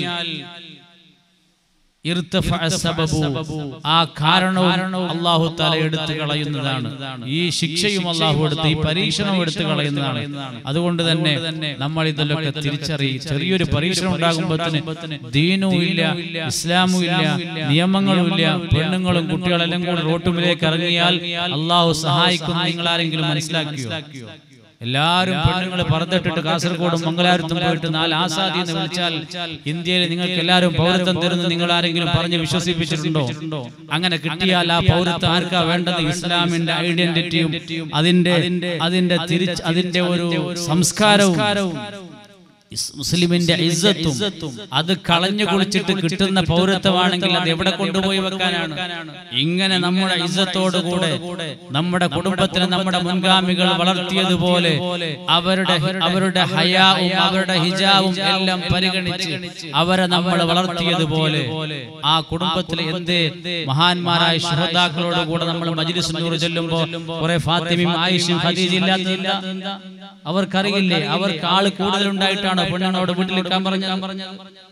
ഇർത്തഫഅ സബബു. ആ കാരണവും അള്ളാഹു താല എടുത്തു കളയുന്നതാണ് ഈ ശിക്ഷയും അള്ളാഹു എടുത്ത് ഈ പരീക്ഷണം എടുത്തു കളയുന്നതാണ് അതുകൊണ്ട് തന്നെ നമ്മൾ ഇതിലൊക്കെ തിരിച്ചറിയും ചെറിയൊരു പരീക്ഷണം ഉണ്ടാകുമ്പോൾ ദീനും ഇല്ല ഇസ്ലാമും ഇല്ല നിയമങ്ങളും ഇല്ല പെണ്ണുങ്ങളും കുട്ടികളെല്ലാം കൂടി റോട്ടുമിലേക്ക് ഇറങ്ങിയാൽ അള്ളാഹു സഹായിക്കും നിങ്ങൾ ആരെങ്കിലും മനസ്സിലാക്കിയോ എല്ലാവരും പെണ്ണുങ്ങൾ പറന്നിട്ടിട്ട് കാസർഗോഡും മംഗലാപുരത്തും പോയിട്ട് നാല് ആസാദി എന്ന് വിളിച്ചാൽ ഇന്ത്യയിൽ നിങ്ങൾക്ക് എല്ലാവരും പൗരത്വം തരുന്നു നിങ്ങൾ ആരെങ്കിലും പറഞ്ഞ് വിശ്വസിപ്പിച്ചിട്ടുണ്ടോ അങ്ങനെ കിട്ടിയാൽ ആ പൗരത്വം ആർക്കാ വേണ്ടത് ഇസ്ലാമിന്റെ ഐഡന്റിറ്റിയും അതിന്റെ അതിന്റെ തിരിച്ച് അതിന്റെ ഒരു സംസ്കാരവും ഇസ് മുസ്ലിമിന്റെ ഇസ്സത്തും അത് കളഞ്ഞു കുളിച്ചിട്ട് കിട്ടുന്ന പൗരത്വമാണെങ്കിൽ അത് എവിടെ കൊണ്ടുപോയി വെക്കാനാണ് ഇങ്ങനെ നമ്മുടെ ഇസ്സത്തോടുകൂടെ നമ്മുടെ കുടുംബത്തിന് നമ്മുടെ മുൻഗാമികൾ വളർത്തിയതുപോലെ അവരുടെ അവരുടെ ഹയാവും അവരുടെ ഹിജാവും എല്ലാം പരിഗണിച്ച് അവരെ നമ്മൾ വളർത്തിയതുപോലെ ആ കുടുംബത്തിൽ എന്ത് മഹാന്മാരായ ശുഹദാക്കളോട് കൂടെ നമ്മൾ മജ്ലിസ് നൂറ് ചൊല്ലുമ്പോ കുറെ ഫാത്തിമയും ആയിഷും ഖദീജ ഇല്ലാത്തതില്ല അവർക്കറിയില്ലേ അവർക്ക് ആള് കൂടുതലുണ്ടായിട്ടാണ് പെണ്ണുങ്ങളോട് വീട്ടിൽ നിൽക്കാൻ പറഞ്ഞത്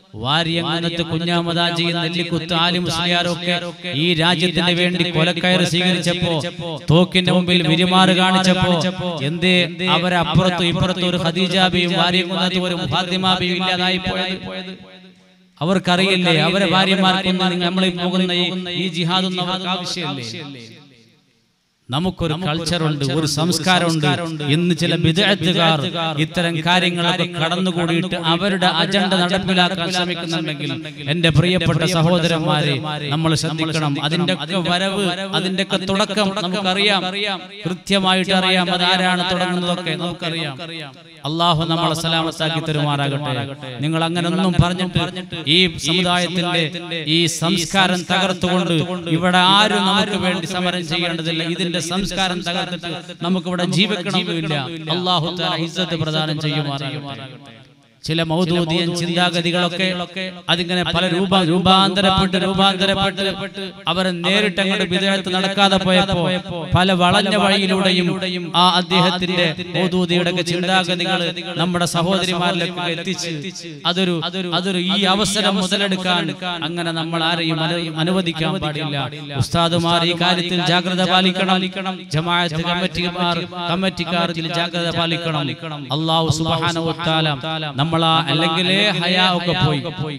വാര്യങ്ങനത്ത് കുഞ്ഞാമദാജിയും നെല്ലിക്കുത്ത് ആലി മുസ്ലിയാരും ഒക്കെ ഈ രാജ്യത്തിന് വേണ്ടി കൊലക്കയറ് സ്വീകരിച്ചപ്പോ തോക്കിന്റെ മുമ്പിൽ വിരിമാറ് കാണിച്ചപ്പോ എന്തേ അവരെ അപ്പുറത്തും ഇപ്പുറത്തും ഒരു ഖദീജാബിയും വാര്യങ്ങനത്ത് ഒരു ഫാത്തിമാബിയും ഇല്ലാതായി പോയത് അവർക്കറിയില്ലേ അവരെ ഭാര്യമാർക്കൊന്നും നമ്മൾ ഈ പോകുന്ന ഈ- ഈ ജിഹാദൊന്നും അവർക്ക് ആവശ്യമില്ലേ നമുക്കൊരു കൾച്ചറുണ്ട് ഒരു സംസ്കാരമുണ്ട് ഇന്ന് ചില വിദഗ്ധക്കാർ ഇത്തരം കാര്യങ്ങളൊക്കെ കടന്നുകൂടിയിട്ട് അവരുടെ അജണ്ട നടപ്പിലാക്കാൻ ശ്രമിക്കുന്നുണ്ടെങ്കിൽ എന്റെ പ്രിയപ്പെട്ട സഹോദരന്മാരെ നമ്മൾ ശ്രദ്ധിക്കണം അതിന്റെ ഒക്കെ വരവ് അതിന്റെ ഒക്കെ തുടക്കം നമുക്കറിയാം കൃത്യമായിട്ട് അറിയാം അതാരാണ് തുടങ്ങുന്നതൊക്കെ നമുക്കറിയാം അള്ളാഹു നമ്മളെ സലാമത്താക്കി തരുമാറാകട്ടെ നിങ്ങൾ അങ്ങനെ ഒന്നും പറഞ്ഞിട്ട് ഈ സമുദായത്തിന്റെ ഈ സംസ്കാരം തകർത്തുകൊണ്ട് ഇവിടെ ആരും നമുക്ക് വേണ്ടി സമരം ചെയ്യേണ്ടതില്ല ഇതിന്റെ സംസ്കാരം തകർത്തിട്ട് നമുക്ക് ഇവിടെ ജീവിക്കണമെന്നില്ല അള്ളാഹു താല ഇസ്സത്ത് പ്രദാനം ചെയ്യുമാറാകട്ടെ ചില മൗദൂദിയൻ ചിന്താഗതികളൊക്കെ അതിങ്ങനെ പല രൂപ രൂപാന്തരപ്പെട്ട് രൂപാന്തരപ്പെട്ട് അവരെ നേരിട്ട് അങ്ങോട്ട് വിദേഹത്ത് നടക്കാതെ പോയപ്പോ പല വളഞ്ഞ വഴിയിലൂടെയും ആ അദ്ദേഹത്തിന്റെ മൗദൂദിയുടെ ഒക്കെ ചിന്താഗതികൾ നമ്മുടെ സഹോദരിമാരിലേക്ക് എത്തിച്ച് അതൊരു അതൊരു ഈ അവസരം മുതലെടുക്കാൻ അങ്ങനെ നമ്മൾ ആരെയും അനു- അനുവദിക്കാൻ പാടില്ല ഉസ്താദുമാർ ഈ കാര്യത്തിൽ ജാഗ്രത പാലിക്കണം ജമാഅത്ത് കമ്മിറ്റിമാർ കമ്മിറ്റിക്കാർ ഇതിൽ ജാഗ്രത പാലിക്കണം അള്ളാഹു സുബ്ഹാനഹു വതആല നമ്മളാ അല്ലെങ്കിലേ ഹയാ ഒക്കെ പോയി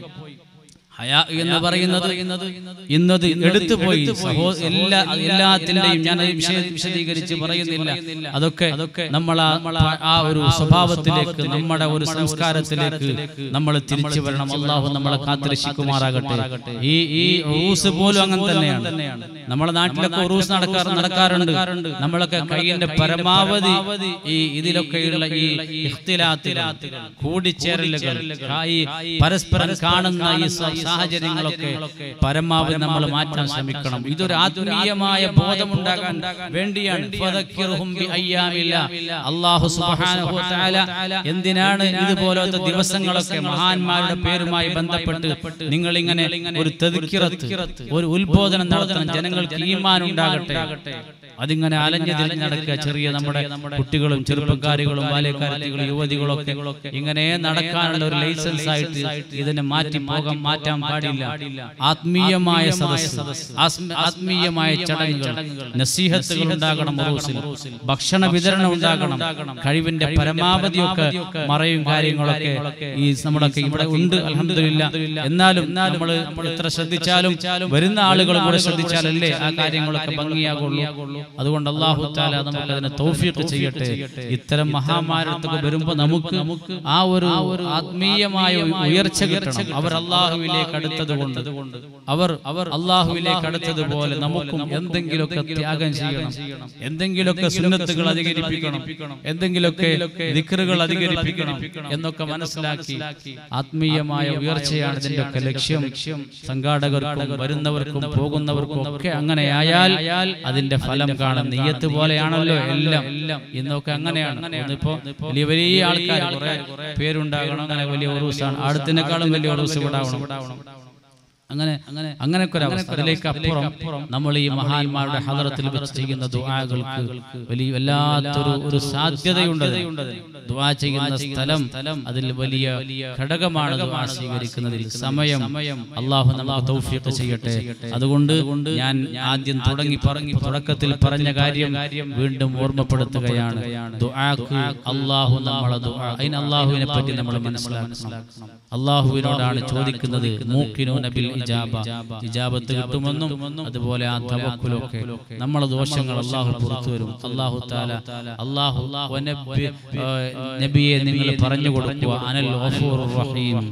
ഹയാ എന്ന് പറയുന്നത് ഇന്നത് എടുത്തു പോയി സഹോ എല്ലാ എല്ലാത്തിന്റെയും ഞാൻ അത് വിശ- വിശദീകരിച്ച് പറയുന്നില്ല അതൊക്കെ നമ്മൾ ആ- ആ ഒരു സ്വഭാവത്തിലേക്ക് നമ്മുടെ ഒരു സംസ്കാരത്തിലേക്ക് നമ്മൾ തിരിച്ചു വരണം അള്ളാഹു നമ്മളെ കാത്തിരക്ഷിക്കുമാറാകട്ടെ ഈ ഈ ഉറൂസ് പോലും അങ്ങനെ തന്നെയാണ് നമ്മുടെ നാട്ടിലൊക്കെ ഉറൂസ് നടക്കാറ് നടക്കാറുണ്ട് നമ്മളൊക്കെ കയ്യിന്റെ പരമാവധി ഈ ഇതിലൊക്കെയുള്ള ഈ ഇഖ്തിലാത്തുകൾ, കൂടിച്ചേരലുകൾ ആ ഈ പരസ്പരം കാണുന്ന ഈ സ- സാഹചര്യങ്ങളൊക്കെ പരമാവധി നമ്മൾ മാറ്റാൻ ശ്രമിക്കണം ഇതൊരു ആത്മീയമായ ബോധമുണ്ടാകാൻ വേണ്ടിയാണ് ഫദക്കിറുഹും ബി അയ്യാമില്ല. അല്ലാഹു സുബ്ഹാനഹു വ തആല എന്തിനാണ് ഇതുപോലത്തെ ദിവസങ്ങളൊക്കെ മഹാന്മാരുടെ പേരുമായി ബന്ധപ്പെട്ട് നിങ്ങൾ ഇങ്ങനെ ഒരു തെതുക്കിറത്ത് ഒരു ഉത്ബോധനം നടത്തണം ജനങ്ങൾക്ക് ഈമാൻ ഉണ്ടാകട്ടെ അതിങ്ങനെ അലഞ്ഞു തിരിഞ്ഞ് നടക്കുക ചെറിയ നമ്മുടെ കുട്ടികളും ചെറുപ്പക്കാരികളും ബാല്യക്കാരത്തികളും യുവതികളൊക്കെ ഇങ്ങനെ നടക്കാനുള്ള ഒരു ലൈസൻസ് ആയിട്ട് ഇതിനെ മാറ്റി പോകാൻ മാറ്റാൻ പാടില്ല ആത്മീയമായ സദസ്സ് ആസ്മ- ആത്മീയമായ ചടങ്ങുകൾ നസീഹത്തുകൾ ഉണ്ടാകണം ഉറൂസിൽ ഭക്ഷണ വിതരണം ഉണ്ടാകണം കഴിവിന്റെ പരമാവധിയൊക്കെ മറയും കാര്യങ്ങളൊക്കെ ഈ നമ്മളൊക്കെ ഇവിടെ ഉണ്ട് അലഹമില്ല എന്നാലും നമ്മൾ എത്ര ശ്രദ്ധിച്ചാലും വരുന്ന ആളുകൾ കൂടെ ശ്രദ്ധിച്ചാലല്ലേ ആ കാര്യങ്ങളൊക്കെ ഭംഗിയാകുള്ളൂ അതുകൊണ്ട് അള്ളാഹു താല നമുക്ക് അതിനെ തൗഫീഖ് ചെയ്യട്ടെ ഇത്തരം മഹാമാരത്തൊക്കെ വരുമ്പോ നമുക്ക് ആ ഒരു ആത്മീയമായ ഒരു ഉയർച്ച കിട്ടണം അവർ അള്ളാഹുവിലേക്ക് അടുത്തത് കൊണ്ട് അവർ അവർ അള്ളാഹുവിലേക്ക് അടുത്തതുപോലെ നമുക്കും എന്തെങ്കിലുമൊക്കെ ത്യാഗം ചെയ്യണം എന്തെങ്കിലുമൊക്കെ സുന്നത്തുകൾ അധികരിപ്പിക്കണം എന്തെങ്കിലുമൊക്കെ ദിക്റുകൾ അധികരിപ്പിക്കണം എന്നൊക്കെ മനസ്സിലാക്കി ആത്മീയമായ ഉയർച്ചയാണ് ഇതിന്റെ ഒക്കെ ലക്ഷ്യം സംഘാടകർക്കും വരുന്നവർക്കും പോകുന്നവർക്കും ഒക്കെ അങ്ങനെയായാൽ അതിന്റെ ഫലം കാണാൻ നെയ്യത്ത് പോലെയാണല്ലോ എല്ലാം ഇന്നൊക്കെ അങ്ങനെയാണ് ഇന്നിപ്പോ വലിയ വലിയ ആൾക്കാർ കുറെ പേരുണ്ടാകണം അങ്ങനെ വലിയ ഉറൂസാണ് അടുത്തിനേക്കാളും വലിയ ഉറൂസ് ഇവിടെ ആവണം അങ്ങനെ അങ്ങനെ അങ്ങനെയൊക്കെ ഒരു അവസ്ഥ അതിലേക്ക് അപ്പുറം നമ്മൾ ഈ മഹാന്മാരുടെ ഹദറത്തിൽ വെച്ച് ചെയ്യുന്ന ദുആകൾക്ക് വലിയ വല്ലാത്തൊരു ഒരു സാധ്യതയുണ്ട് ദുആ ചെയ്യുന്ന സ്ഥലം അതിൽ വലിയ ഘടകമാണ് ദുആ സ്വീകരിക്കുന്നതിൽ സമയം അള്ളാഹു നമുക്ക് തൗഫീഖ് ചെയ്യട്ടെ അതുകൊണ്ട് ഞാൻ ആദ്യം തുടങ്ങി പറഞ്ഞി തുടക്കത്തിൽ പറഞ്ഞ കാര്യം വീണ്ടും ഓർമ്മപ്പെടുത്തുകയാണ് ദുആക്ക് അള്ളാഹു നമ്മളെ ദുആ അതിന് അള്ളാഹുവിനെ പറ്റി നമ്മൾ മനസ്സിലാക്കണം അള്ളാഹുവിനോടാണ് ചോദിക്കുന്നത് മൂക്കിനൂന ബിൽ ഇജാബ ഇജാബത്ത് കിട്ടുമെന്നും അതുപോലെ ആ തവക്കുലൊക്കെ നമ്മളെ ദോഷങ്ങൾ അള്ളാഹു പുറത്തു വരും അള്ളാഹു താല അള്ളാഹു വനബ്ബി, ആ, നബിയെ നിങ്ങൾ പറഞ്ഞു കൊടുക്കുക അനൽ ഗഫൂറുർ റഹീം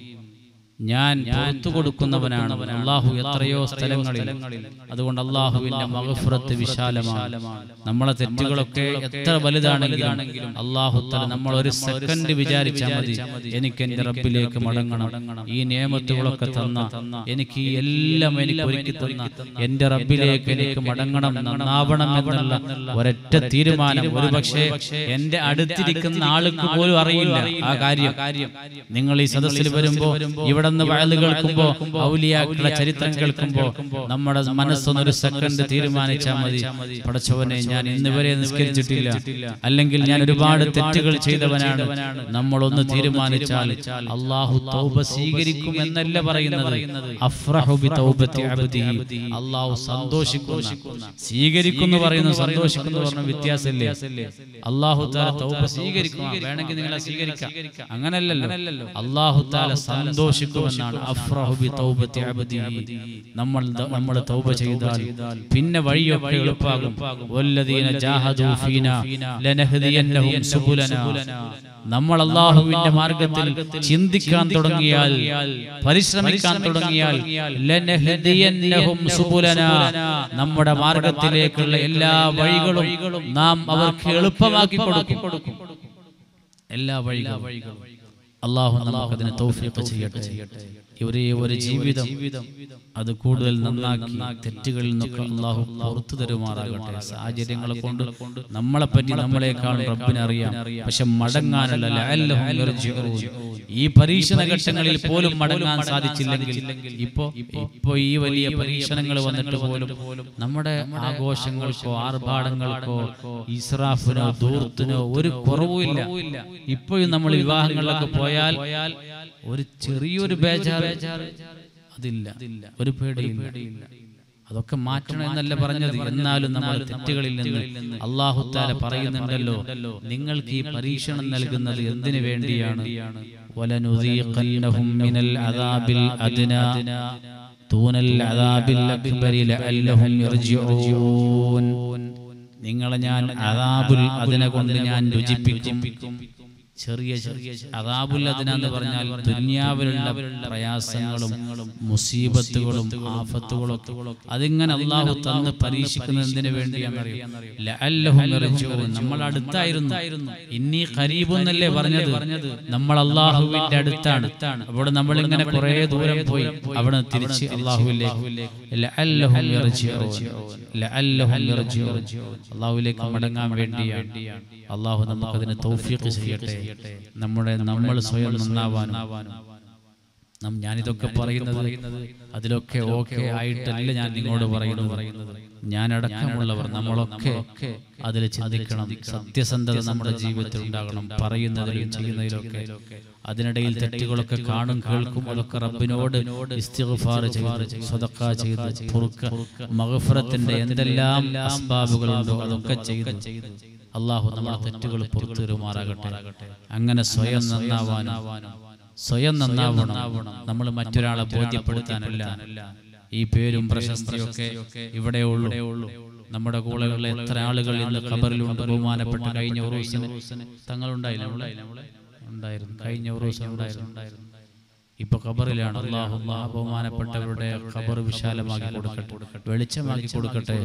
ഞാൻ പുറത്തു കൊടുക്കുന്നവനാണ് അള്ളാഹു എത്രയോ സ്ഥലങ്ങളിൽ അതുകൊണ്ട് അള്ളാഹുവിന്റെ മഹഫുറത്ത് വിശാലമാണ് നമ്മളെ തെറ്റുകളൊക്കെ എത്ര വലുതാണെങ്കിലും അള്ളാഹു തല നമ്മൾ ഒരു സെക്കൻഡ് വിചാരിച്ചാൽ മതി എനിക്ക് എന്റെ റബ്ബിലേക്ക് മടങ്ങണം ഈ നിയമത്തുകളൊക്കെ തന്ന എനിക്ക് ഈ എല്ലാം എനിക്ക് ഒരുക്കി തന്ന എന്റെ റബ്ബിലേക്ക് എനിക്ക് മടങ്ങണം നന്നാവണം എന്നുള്ള ഒരൊറ്റ തീരുമാനം ഒരുപക്ഷെ എന്റെ അടുത്തിരിക്കുന്ന ആൾക്ക് പോലും അറിയില്ല ആ കാര്യം നിങ്ങൾ ഈ സദസ്സിൽ വരുമ്പോ ഇവിടെ ഇവിടെ നിന്ന് വയല് കേൾക്കുമ്പോ ഔലിയാക്കളുടെ ചരിത്രം കേൾക്കുമ്പോ നമ്മുടെ മനസ്സൊന്നൊരു സെക്കൻഡ് തീരുമാനിച്ചാൽ മതി പടച്ചവനെ ഞാൻ ഇന്ന് വരെ നിസ്കരിച്ചിട്ടില്ല അല്ലെങ്കിൽ ഞാൻ ഒരുപാട് തെറ്റുകൾ ചെയ്തവനാണ് നമ്മളൊന്ന് തീരുമാനിച്ചാൽ അള്ളാഹു തൗബ സ്വീകരിക്കും എന്നല്ല പറയുന്നത് അഫ്റഹു ബി തൗബത്തി അബ്ദിഹി. അള്ളാഹു സന്തോഷിക്കുന്ന സ്വീകരിക്കുന്നു പറയുന്നു സന്തോഷിക്കുന്നു പറഞ്ഞ വ്യത്യാസമില്ലേ അള്ളാഹു താല തൗബ സ്വീകരിക്കും ആ, വേണമെങ്കിൽ നിങ്ങളെ സ്വീകരിക്കാം അങ്ങനല്ലല്ലോ അള്ളാഹു താല സന്തോഷിക്കുമെന്നാണ് അഫ്റഹു ബി തൗബത്തി അബ്ദിഹി. നമ്മൾ ദ- നമ്മൾ തൗബ ചെയ്താൽ പിന്നെ വഴിയൊക്കെ എളുപ്പാകും വല്ലദീന ജാഹദൂ ഫീനാ ലനഹ്ദിയന്നഹും സുബുലനാ നമ്മൾ അള്ളാഹുവിന്റെ മാർഗത്തിൽ ചിന്തിക്കാൻ തുടങ്ങിയാൽ പരിശ്രമിക്കാൻ തുടങ്ങിയാൽ ലനഹ്ദിയന്നഹും സുബുലനാ നമ്മുടെ മാർഗത്തിലേക്കുള്ള എല്ലാ വഴികളും നാം അവർക്ക് എളുപ്പമാക്കി കൊടുക്കും എല്ലാ വഴികളും അള്ളാഹു നമുക്കതിനെ തൗഫീഖ് ചെയ്യട്ടെ ഒരേ ഒരു ജീവിതം അത് കൂടുതൽ നന്നാക്കി തെറ്റുകളിൽ നിന്നൊക്കെ അള്ളാഹു പുറത്തു തരുമാറാകട്ടെ സാഹചര്യങ്ങളെ കൊണ്ട് നമ്മളെ പറ്റി നമ്മളെക്കാൾ റബ്ബിനെ അറിയാം പക്ഷെ മടങ്ങാനുള്ള ലഅല്ലഹും യർജിഊൻ. ഈ പരീക്ഷണ ഘട്ടങ്ങളിൽ പോലും മടങ്ങാൻ സാധിച്ചില്ലെങ്കിൽ ഇപ്പോ ഇപ്പോ ഈ വലിയ പരീക്ഷണങ്ങൾ വന്നിട്ട് പോലും നമ്മുടെ ആഘോഷങ്ങൾക്കോ ആർഭാടങ്ങൾക്കോ ഇസ്രാഫിനോ ദൂർത്തിനോ ഒരു കുറവുമില്ല ഇപ്പോഴും നമ്മൾ വിവാഹങ്ങളിലൊക്കെ പോയാൽ ഒരു ചെറിയൊരു ബേജാറ് അതില്ല ഒരു പേടിയില്ല അതൊക്കെ മാറ്റണം എന്നല്ല പറഞ്ഞത് എന്നാലും നമ്മൾ തെറ്റുകളിൽ നിന്ന് അള്ളാഹു താല പറയുന്നുണ്ടല്ലോ നിങ്ങൾക്ക് ഈ പരീക്ഷണം നൽകുന്നത് എന്തിനു വേണ്ടിയാണ് വലനുദീഖന്നഹും മിനൽ അദാബിൽ അദ്നാ ദൂനൽ അദാബിൽ അക്ബരി ലഅല്ലഹും യർജിഊൻ നിങ്ങളെ ഞാൻ അദാബുൽ അതിനെ കൊണ്ട് ഞാൻ രുചിപ്പിക്കും ചെറിയ ചെറിയ അതാബുൽ അതിനെന്ന് പറഞ്ഞാൽ ദുന്യാവിലുള്ള പ്രയാസങ്ങളും മുസീബത്തുകളും ആഫത്തുകളും ഒക്കെ അതിങ്ങനെ അള്ളാഹു തന്ന് പരീക്ഷിക്കുന്നതിന് വേണ്ടിയാണെന്നറിയാം ലഅല്ലഹും യർജിഊൻ. നമ്മൾ അടുത്തായിരുന്നു ഇന്നീ ഖരീബ് എന്നല്ലേ പറഞ്ഞത് നമ്മൾ അള്ളാഹുവിന്റെ അടുത്താണ് അവിടെ നമ്മൾ ഇങ്ങനെ കുറെ ദൂരം പോയി അവിടെ തിരിച്ച് അള്ളാഹുവിലേക്ക് ലഅല്ലഹും യർജിഊൻ. ലഅല്ലഹും യർജിഊൻ. അള്ളാഹുവിലേക്ക് മടങ്ങാൻ വേണ്ടിയാണ് അള്ളാഹു നമുക്കതിന് തൗഫീഖ് ചെയ്യട്ടെ നമ്മുടെ നമ്മൾ സ്വയം നന്നാവാനും നം ഞാനിതൊക്കെ പറയുന്നത് അതിലൊക്കെ ഓക്കെ ആയിട്ടല്ല ഞാൻ നിങ്ങളോട് പറയുന്നത് ഞാൻ അടക്കമുള്ളവർ നമ്മളൊക്കെ അതിൽ ചിന്തിക്കണം സത്യസന്ധത നമ്മുടെ ജീവിതത്തിൽ ഉണ്ടാകണം പറയുന്നതിലും ചെയ്യുന്നതിലൊക്കെ അതിനിടയിൽ തെറ്റുകളൊക്കെ കാണും കേൾക്കും അതൊക്കെ റബ്ബിനോട് ഇസ്തിഗ്ഫാർ ചെയ്ത് സ്വതക്ക ചെയ്ത് പൊറുക്ക മഗഫറത്തിന്റെ എന്തെല്ലാം അസ്ബാബുകളുണ്ടോ അതൊക്കെ ചെയ്ത് അള്ളാഹു നമ്മുടെ തെറ്റുകൾ പുറത്തു തരുമാറാകട്ടെ അങ്ങനെ സ്വയം നന്നാവാനും സ്വയം നന്നാവണം നമ്മൾ മറ്റൊരാളെ ബോധ്യപ്പെടുത്താനല്ല ഈ പേരും പ്രശസ്തിയൊക്കെ ഇവിടെ ഉള്ളൂ നമ്മുടെ കൂടെയുള്ള എത്ര ആളുകൾ ഇന്ന് ഖബറിലുണ്ട് ബഹുമാനപ്പെട്ട കഴിഞ്ഞ ഉറൂസിന് തങ്ങളുണ്ടായില്ല നമ്മളെ ഉണ്ടായിരുന്നു കഴിഞ്ഞ ഉറൂസിന് ഉണ്ടായിരുന്നു ഇപ്പൊ ഖബറിലാണ് അള്ളാഹു അള്ളാഹ് ബഹുമാനപ്പെട്ടവരുടെ ഖബർ വിശാലമാക്കി കൊടുക്കട്ടെ വെളിച്ചമാക്കി കൊടുക്കട്ടെ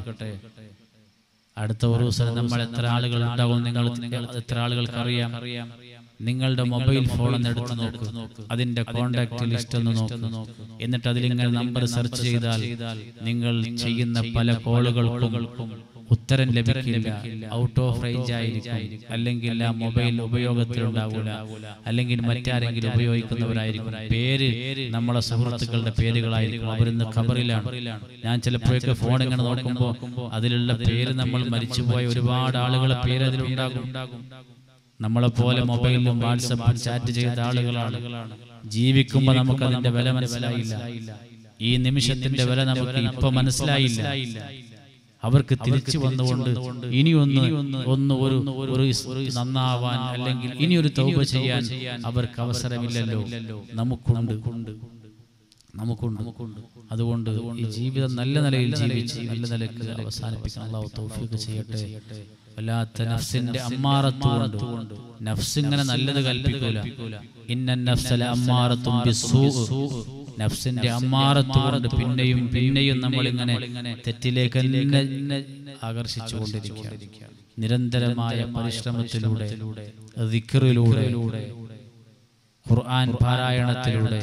അടുത്ത ഒരു ദിവസം നമ്മൾ എത്ര ആളുകൾ ഉണ്ടാകും നിങ്ങൾ എത്ര ആളുകൾക്ക് അറിയാം നിങ്ങളുടെ മൊബൈൽ ഫോൺ ഒന്ന് എടുത്ത് നോക്ക് അതിന്റെ കോണ്ടാക്ട് ലിസ്റ്റ് ഒന്ന് നോക്ക് എന്നിട്ട് അതിലിങ്ങനെ നമ്പർ സെർച്ച് ചെയ്താൽ നിങ്ങൾ ചെയ്യുന്ന പല കോളുകൾക്കും ഉത്തരം ലഭിക്കില്ല ഔട്ട് ഓഫ് റേഞ്ച് ആയിരിക്കും അല്ലെങ്കിൽ ആ മൊബൈൽ ഉപയോഗത്തിലുണ്ടാവില്ല അല്ലെങ്കിൽ മറ്റാരെങ്കിലും ഉപയോഗിക്കുന്നവരായിരിക്കും പേര് നമ്മളെ സുഹൃത്തുക്കളുടെ പേരുകളായിരിക്കും അവരിന്ന് ഖബറിലാണ് ഞാൻ ചിലപ്പോഴൊക്കെ ഫോൺ ഇങ്ങനെ നോക്കുമ്പോൾ അതിലുള്ള പേര് നമ്മൾ മരിച്ചുപോയ ഒരുപാട് ആളുകളെ പേര് അതിലുണ്ടാകും നമ്മളെ പോലെ മൊബൈലിലും വാട്സപ്പിൽ ചാറ്റ് ചെയ്ത ആളുകളാണ് ജീവിക്കുമ്പോൾ നമുക്ക് അതിന്റെ വില മനസ്സിലായില്ല ഈ നിമിഷത്തിന്റെ വില നമുക്ക് ഇപ്പൊ മനസ്സിലായില്ല അവർക്ക് തിരിച്ചു വന്നുകൊണ്ട് ഇനിയൊന്ന് ഒന്ന് ഒരു ഒരു ഒരു നന്നാവാൻ അല്ലെങ്കിൽ ഇനി ഒരു തൗബ ചെയ്യാൻ അവർക്ക് അവസരമില്ലല്ലോ നമുക്കുണ്ട് നമുക്കുണ്ട് അതുകൊണ്ട് ഈ ജീവിതം നല്ല നിലയിൽ ജീവിച്ച് നല്ല നിലയ്ക്ക് അവസാനിപ്പിക്കാൻ അള്ളാഹു തൗഫീഖ് ചെയ്യട്ടെ വല്ലാത്ത നഫ്സിന്റെ അമ്മാറത്തുകൊണ്ട് നഫ്സ് ഇങ്ങനെ നല്ലത് കൽപ്പിക്കൂല ഇന്ന നഫ്സല അമ്മാറത്തും ബിസ്സൂ നഫ്സിന്റെ അമ്മാറത്തുകൊണ്ട് പിന്നെയും പിന്നെയും നമ്മൾ ഇങ്ങനെ തെറ്റിലേക്ക് തന്നെ ആകർഷിച്ചുകൊണ്ടിരിക്കുക നിരന്തരമായ പരിശ്രമത്തിലൂടെ ദിക്റിലൂടെ ഖുർആൻ പാരായണത്തിലൂടെ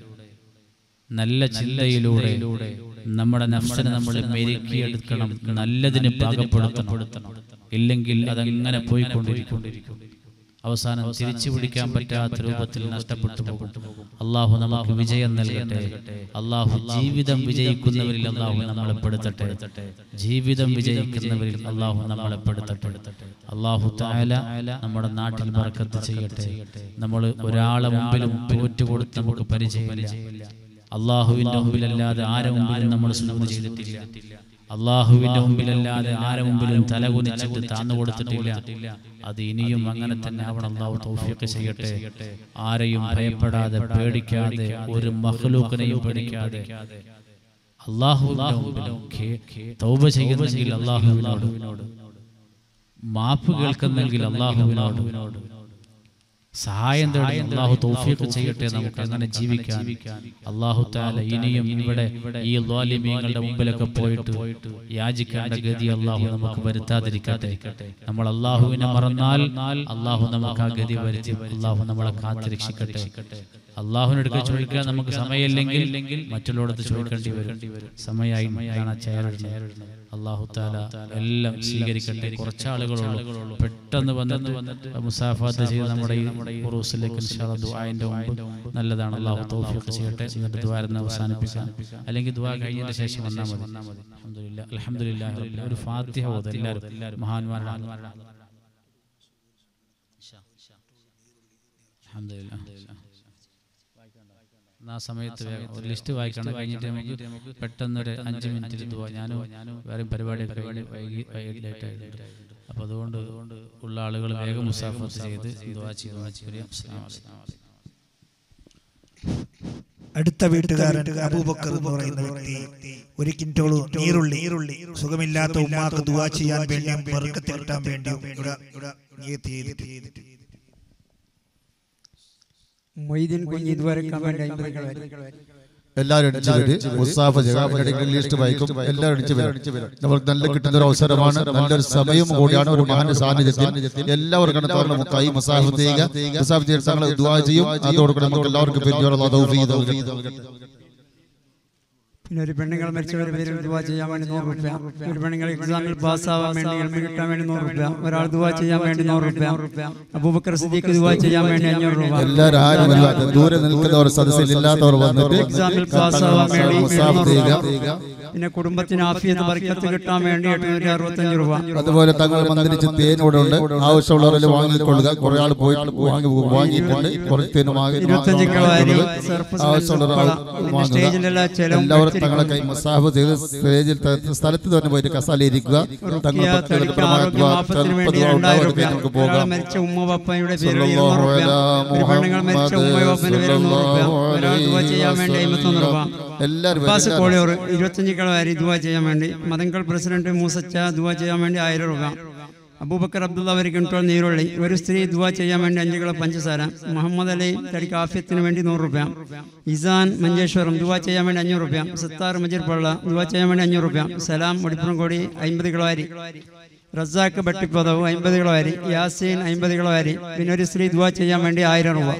നല്ല ചിന്തയിലൂടെ നമ്മുടെ നഫ്സിനെ നമ്മൾ മെരുക്കിയെടുക്കണം നല്ലതിന് പാകപ്പെടുത്തണം ഇല്ലെങ്കിൽ അതങ്ങനെ പോയിക്കൊണ്ടിരിക്കും അവസാനം തിരിച്ചു പിടിക്കാൻ പറ്റാത്ത രൂപത്തിൽ നഷ്ടപ്പെട്ടു പോകും അള്ളാഹു നമുക്ക് വിജയം നൽകട്ടെ അള്ളാഹു ജീവിതം വിജയിക്കുന്നവരിൽ അള്ളാഹു നമ്മളെ പെടുത്തട്ടെ ജീവിതം വിജയിക്കുന്നവരിൽ അള്ളാഹു നമ്മളെ പെടുത്തട്ടെ അള്ളാഹു താല നമ്മുടെ നാട്ടിൽ ബർക്കത്ത് ചെയ്യട്ടെ നമ്മൾ ഒരാളെ മുമ്പിലും തോറ്റുകൊടുത്ത് നമുക്ക് പരിചയമില്ല അള്ളാഹുവിന്റെ മുമ്പിലല്ലാതെ ആരെ മുമ്പിലും നമ്മൾ സുലഭം ചെയ്തിട്ടില്ല അള്ളാഹുവിന്റെ മുമ്പിലല്ലാതെ ആരെ മുമ്പിലും തലകുനിച്ചിട്ട് താന്നു കൊടുത്തിട്ടില്ല അത് ഇനിയും അങ്ങനെ തന്നെ ആവണം അള്ളാഹു തൗഫീഖ് ചെയ്യട്ടെ ആരെയും ഭയപ്പെടാതെ പേടിക്കാതെ ഒരു മഹ്ലൂക്കിനെയും പേടിക്കാതെ അള്ളാഹുവിന്റെ മുമ്പിലും ഖേ- തൗബ ചെയ്യുന്നെങ്കിൽ അള്ളാഹുവിനോട് മാപ്പ് കേൾക്കുന്നെങ്കിൽ അള്ളാഹുവിനോട് സഹായം തേടി അള്ളാഹു തൗഫീഖ് ചെയ്യട്ടെ നമുക്ക് അങ്ങനെ ജീവിക്കാൻ അള്ളാഹു താല ഇനിയും ഇവിടെ ഈ ലാലിമീങ്ങളുടെ മുമ്പിലൊക്കെ പോയിട്ട് യാചിക്കേണ്ട ഗതി അള്ളാഹു നമുക്ക് വരുത്താതിരിക്കട്ടെ നമ്മൾ അള്ളാഹുവിനെ മറന്നാൽ അള്ളാഹു നമുക്ക് ആ ഗതി വരുത്തി അള്ളാഹു നമ്മളെ കാത്തിരക്ഷിക്കട്ടെ അള്ളാഹുവിനടുക്ക ചോദിക്കാൻ നമുക്ക് സമയമില്ലെങ്കിൽ മറ്റുള്ളവർക്ക് ചോദിക്കേണ്ടി വരും സമയമായി ചെയറിടുന്നത് അള്ളാഹു താല എല്ലാം സ്വീകരിക്കട്ടെ കുറച്ച് ആളുകളുള്ളൂ പെട്ടെന്ന് വന്നിട്ട് മുസാഫാത്ത് ചെയ്ത് നമ്മുടെ ഈ ഉറൂസിലേക്ക് ദുആന്റെ മുമ്പ് നല്ലതാണ് അള്ളാഹു തൗഫീഖ് ചെയ്യട്ടെ എന്നിട്ട് ദ്വാരന്ന് അവസാനിപ്പിക്കാം അല്ലെങ്കിൽ ദ്വാ കഴിഞ്ഞതിന് ശേഷം വന്നാൽ മതി അൽഹംദുലില്ലാ അൽഹംദുലില്ലാ റബ്ബിൽ ഒരു ഫാത്തിഹ ഓത് എല്ലാവരും മഹാന്മാരുടെ അൽഹംദുലില്ലാ എന്നാ ആ സമയത്ത് വേഗം ഒരു ലിസ്റ്റ് വായിക്കണം കഴിഞ്ഞിട്ട് നമുക്ക് പെട്ടെന്ന് ഒരു അഞ്ച് മിനിറ്റിൽ ദുവാ ഞാനും വേറെ പരിപാടിയൊക്കെ കഴിഞ്ഞ് വൈകി വൈകി ലേറ്റ് ആയിട്ടുണ്ട് അപ്പോൾ അതുകൊണ്ട് ഉള്ള ആളുകൾ വേഗം മുസാഫത്ത് ചെയ്ത് ദുവാ ചെയ്ത് ദുവാ ചെയ്ത് അസ്സലാമു അലൈക്കും. അടുത്ത വീട്ടുകാരൻ അബൂബക്കർ എന്ന് പറയുന്ന വ്യക്തി ഒരു കിൻറ്റോളു നീരുള്ളി സുഖമില്ലാത്ത ഉമ്മാക്ക് ദുവാ ചെയ്യാൻ വേണ്ടിയും ബർക്കത്ത് കിട്ടാൻ വേണ്ടിയും ഇവിടെ ഇവിടെ നിയത്ത് ചെയ്തിട്ട് മൊയ്തീൻ കുഞ്ഞ് ഇതുവരെ കമന്റ് അമ്പത് കളരി എല്ലാവരും അടിച്ചു വരും മുസാഫ ജഗാബിനടിക്കൽ ലിസ്റ്റ് വായിക്കും എല്ലാവരും അടിച്ചു വരും നമുക്ക് നല്ല കിട്ടുന്ന ഒരു അവസരമാണ് നല്ലൊരു സമയം കൂടിയാണ് ഒരു മഹാന്റെ സാന്നിധ്യത്തിൽ എല്ലാവർക്കും തുറന്ന് കൈ മുസാഫ് ചെയ്യുക മുസാഫ് ചെയ്ത് തങ്ങൾ ദുആ ചെയ്യും അതോടുകൂടി നമുക്ക് എല്ലാവർക്കും പെരുമാറുള്ള തൗഫീഖ് നൽകട്ടെ. പിന്നെ ഒരു പെണ്ണുങ്ങൾ മരിച്ചവരുടെ പേരിൽ ദുവാ ചെയ്യാൻ വേണ്ടി നൂറ് രൂപ ഒരു പെണ്ണുങ്ങൾ എക്സാമിൽ പാസ്സാവാൻ വേണ്ടി എൽമ കിട്ടാൻ വേണ്ടി നൂറ് രൂപ ഒരാൾ ദുവാ ചെയ്യാൻ വേണ്ടി നൂറ് രൂപ അബൂബക്കർ സിദ്ദീഖ് ദുവാ ചെയ്യാൻ വേണ്ടി അഞ്ഞൂറ് രൂപ എല്ലാവരും ആരും അല്ലാത്ത ദൂരെ നിൽക്കുന്നവർ സദസ്സിൽ ഇല്ലാത്തവർ വന്നിട്ട് എക്സാമിൽ പാസ്സാവാൻ വേണ്ടി മുസാഫ് ഇരുന്നൂറ് ചെയ്യുക രൂപ. പിന്നെ കുടുംബത്തിന് ആഫിയത്ത് ബർക്കത്ത് കിട്ടാൻ വേണ്ടി എട്ടുനൂറ്റി അറുപത്തഞ്ച് രൂപ അതുപോലെ തങ്ങൾ മന്ത്രിച്ച് തേൻ ഇവിടെ ഉണ്ട് ആവശ്യമുള്ളവരിൽ വാങ്ങിക്കൊള്ളുക കുറെ ആൾ പോയിട്ട് വാങ്ങി വാങ്ങിയിട്ടുണ്ട് കുറച്ച് തേൻ വാങ്ങി ഇരുപത്തഞ്ച് കിലോ അരി സർഫ് ആവശ്യമുള്ളവർ പിന്നെ വാങ്ങുക സ്റ്റേജിലെല്ലാ ചെലവും എല്ലാവരും തങ്ങളെ കൈ മസാഫ് ചെയ്ത് സ്റ്റേജിൽ ത- സ്ഥലത്ത് തന്നെ പോയിട്ട് കസാല ഇരിക്കുക തങ്ങൾ റുക്കിയ ഭക്തരുടെ തടിക്ക് പ്രമാണ ആരോഗ്യ മാപ്പത്തിന് വേണ്ടി രണ്ടായിരം രൂപ നമുക്ക് ഒരാൾ പോകാം മരിച്ച ഉമ്മ പപ്പയുടെ പേരിൽ സല്ലല്ലാഹു ഇരുന്നൂറ് രൂപ അലാ ഒരു പെണ്ണുങ്ങൾ മരിച്ച ഉമ്മ പപ്പന്റെ പേരിൽ നൂറ് രൂപ ഒരാൾ ദുവാ ചെയ്യാൻ വേണ്ടി അമ്പത്തൊന്ന് രൂപ എല്ലാവരും അബ്ബാസ് കോളിയോർ ഇരുപത്തഞ്ച് കിലോ അരി ദുവാ ചെയ്യാൻ വേണ്ടി മതങ്ങൾ പ്രസിഡന്റ് മൂസച്ച ദുവാ ചെയ്യാൻ വേണ്ടി ആയിരം രൂപ അബൂബക്കർ അബ്ദുള്ള അവർ കിൺടോൾ നീരുള്ളി ഒരു സ്ത്രീ ദുവാ ചെയ്യാൻ വേണ്ടി അഞ്ച് കിലോ പഞ്ചസാര മുഹമ്മദ് അലി തടിക്ക് ആഫ്യത്തിന് വേണ്ടി നൂറ് രൂപ ഇസാൻ മഞ്ചേശ്വരം ദുവാ ചെയ്യാൻ വേണ്ടി അഞ്ഞൂറ് രൂപ സത്താർ മജീർ പള്ള ദുവാ ചെയ്യാൻ വേണ്ടി അഞ്ഞൂറ് രൂപ സലാം ഒടിപ്പുറംകോടി അമ്പത് കിലോ അരി റസാഖ് ബട്ടിപ്പതവ് അമ്പത് കിലോ അരി യാസീൻ അമ്പത് കിലോ അരി പിന്നെ ഒരു സ്ത്രീ ദുവാ ചെയ്യാൻ വേണ്ടി ആയിരം രൂപ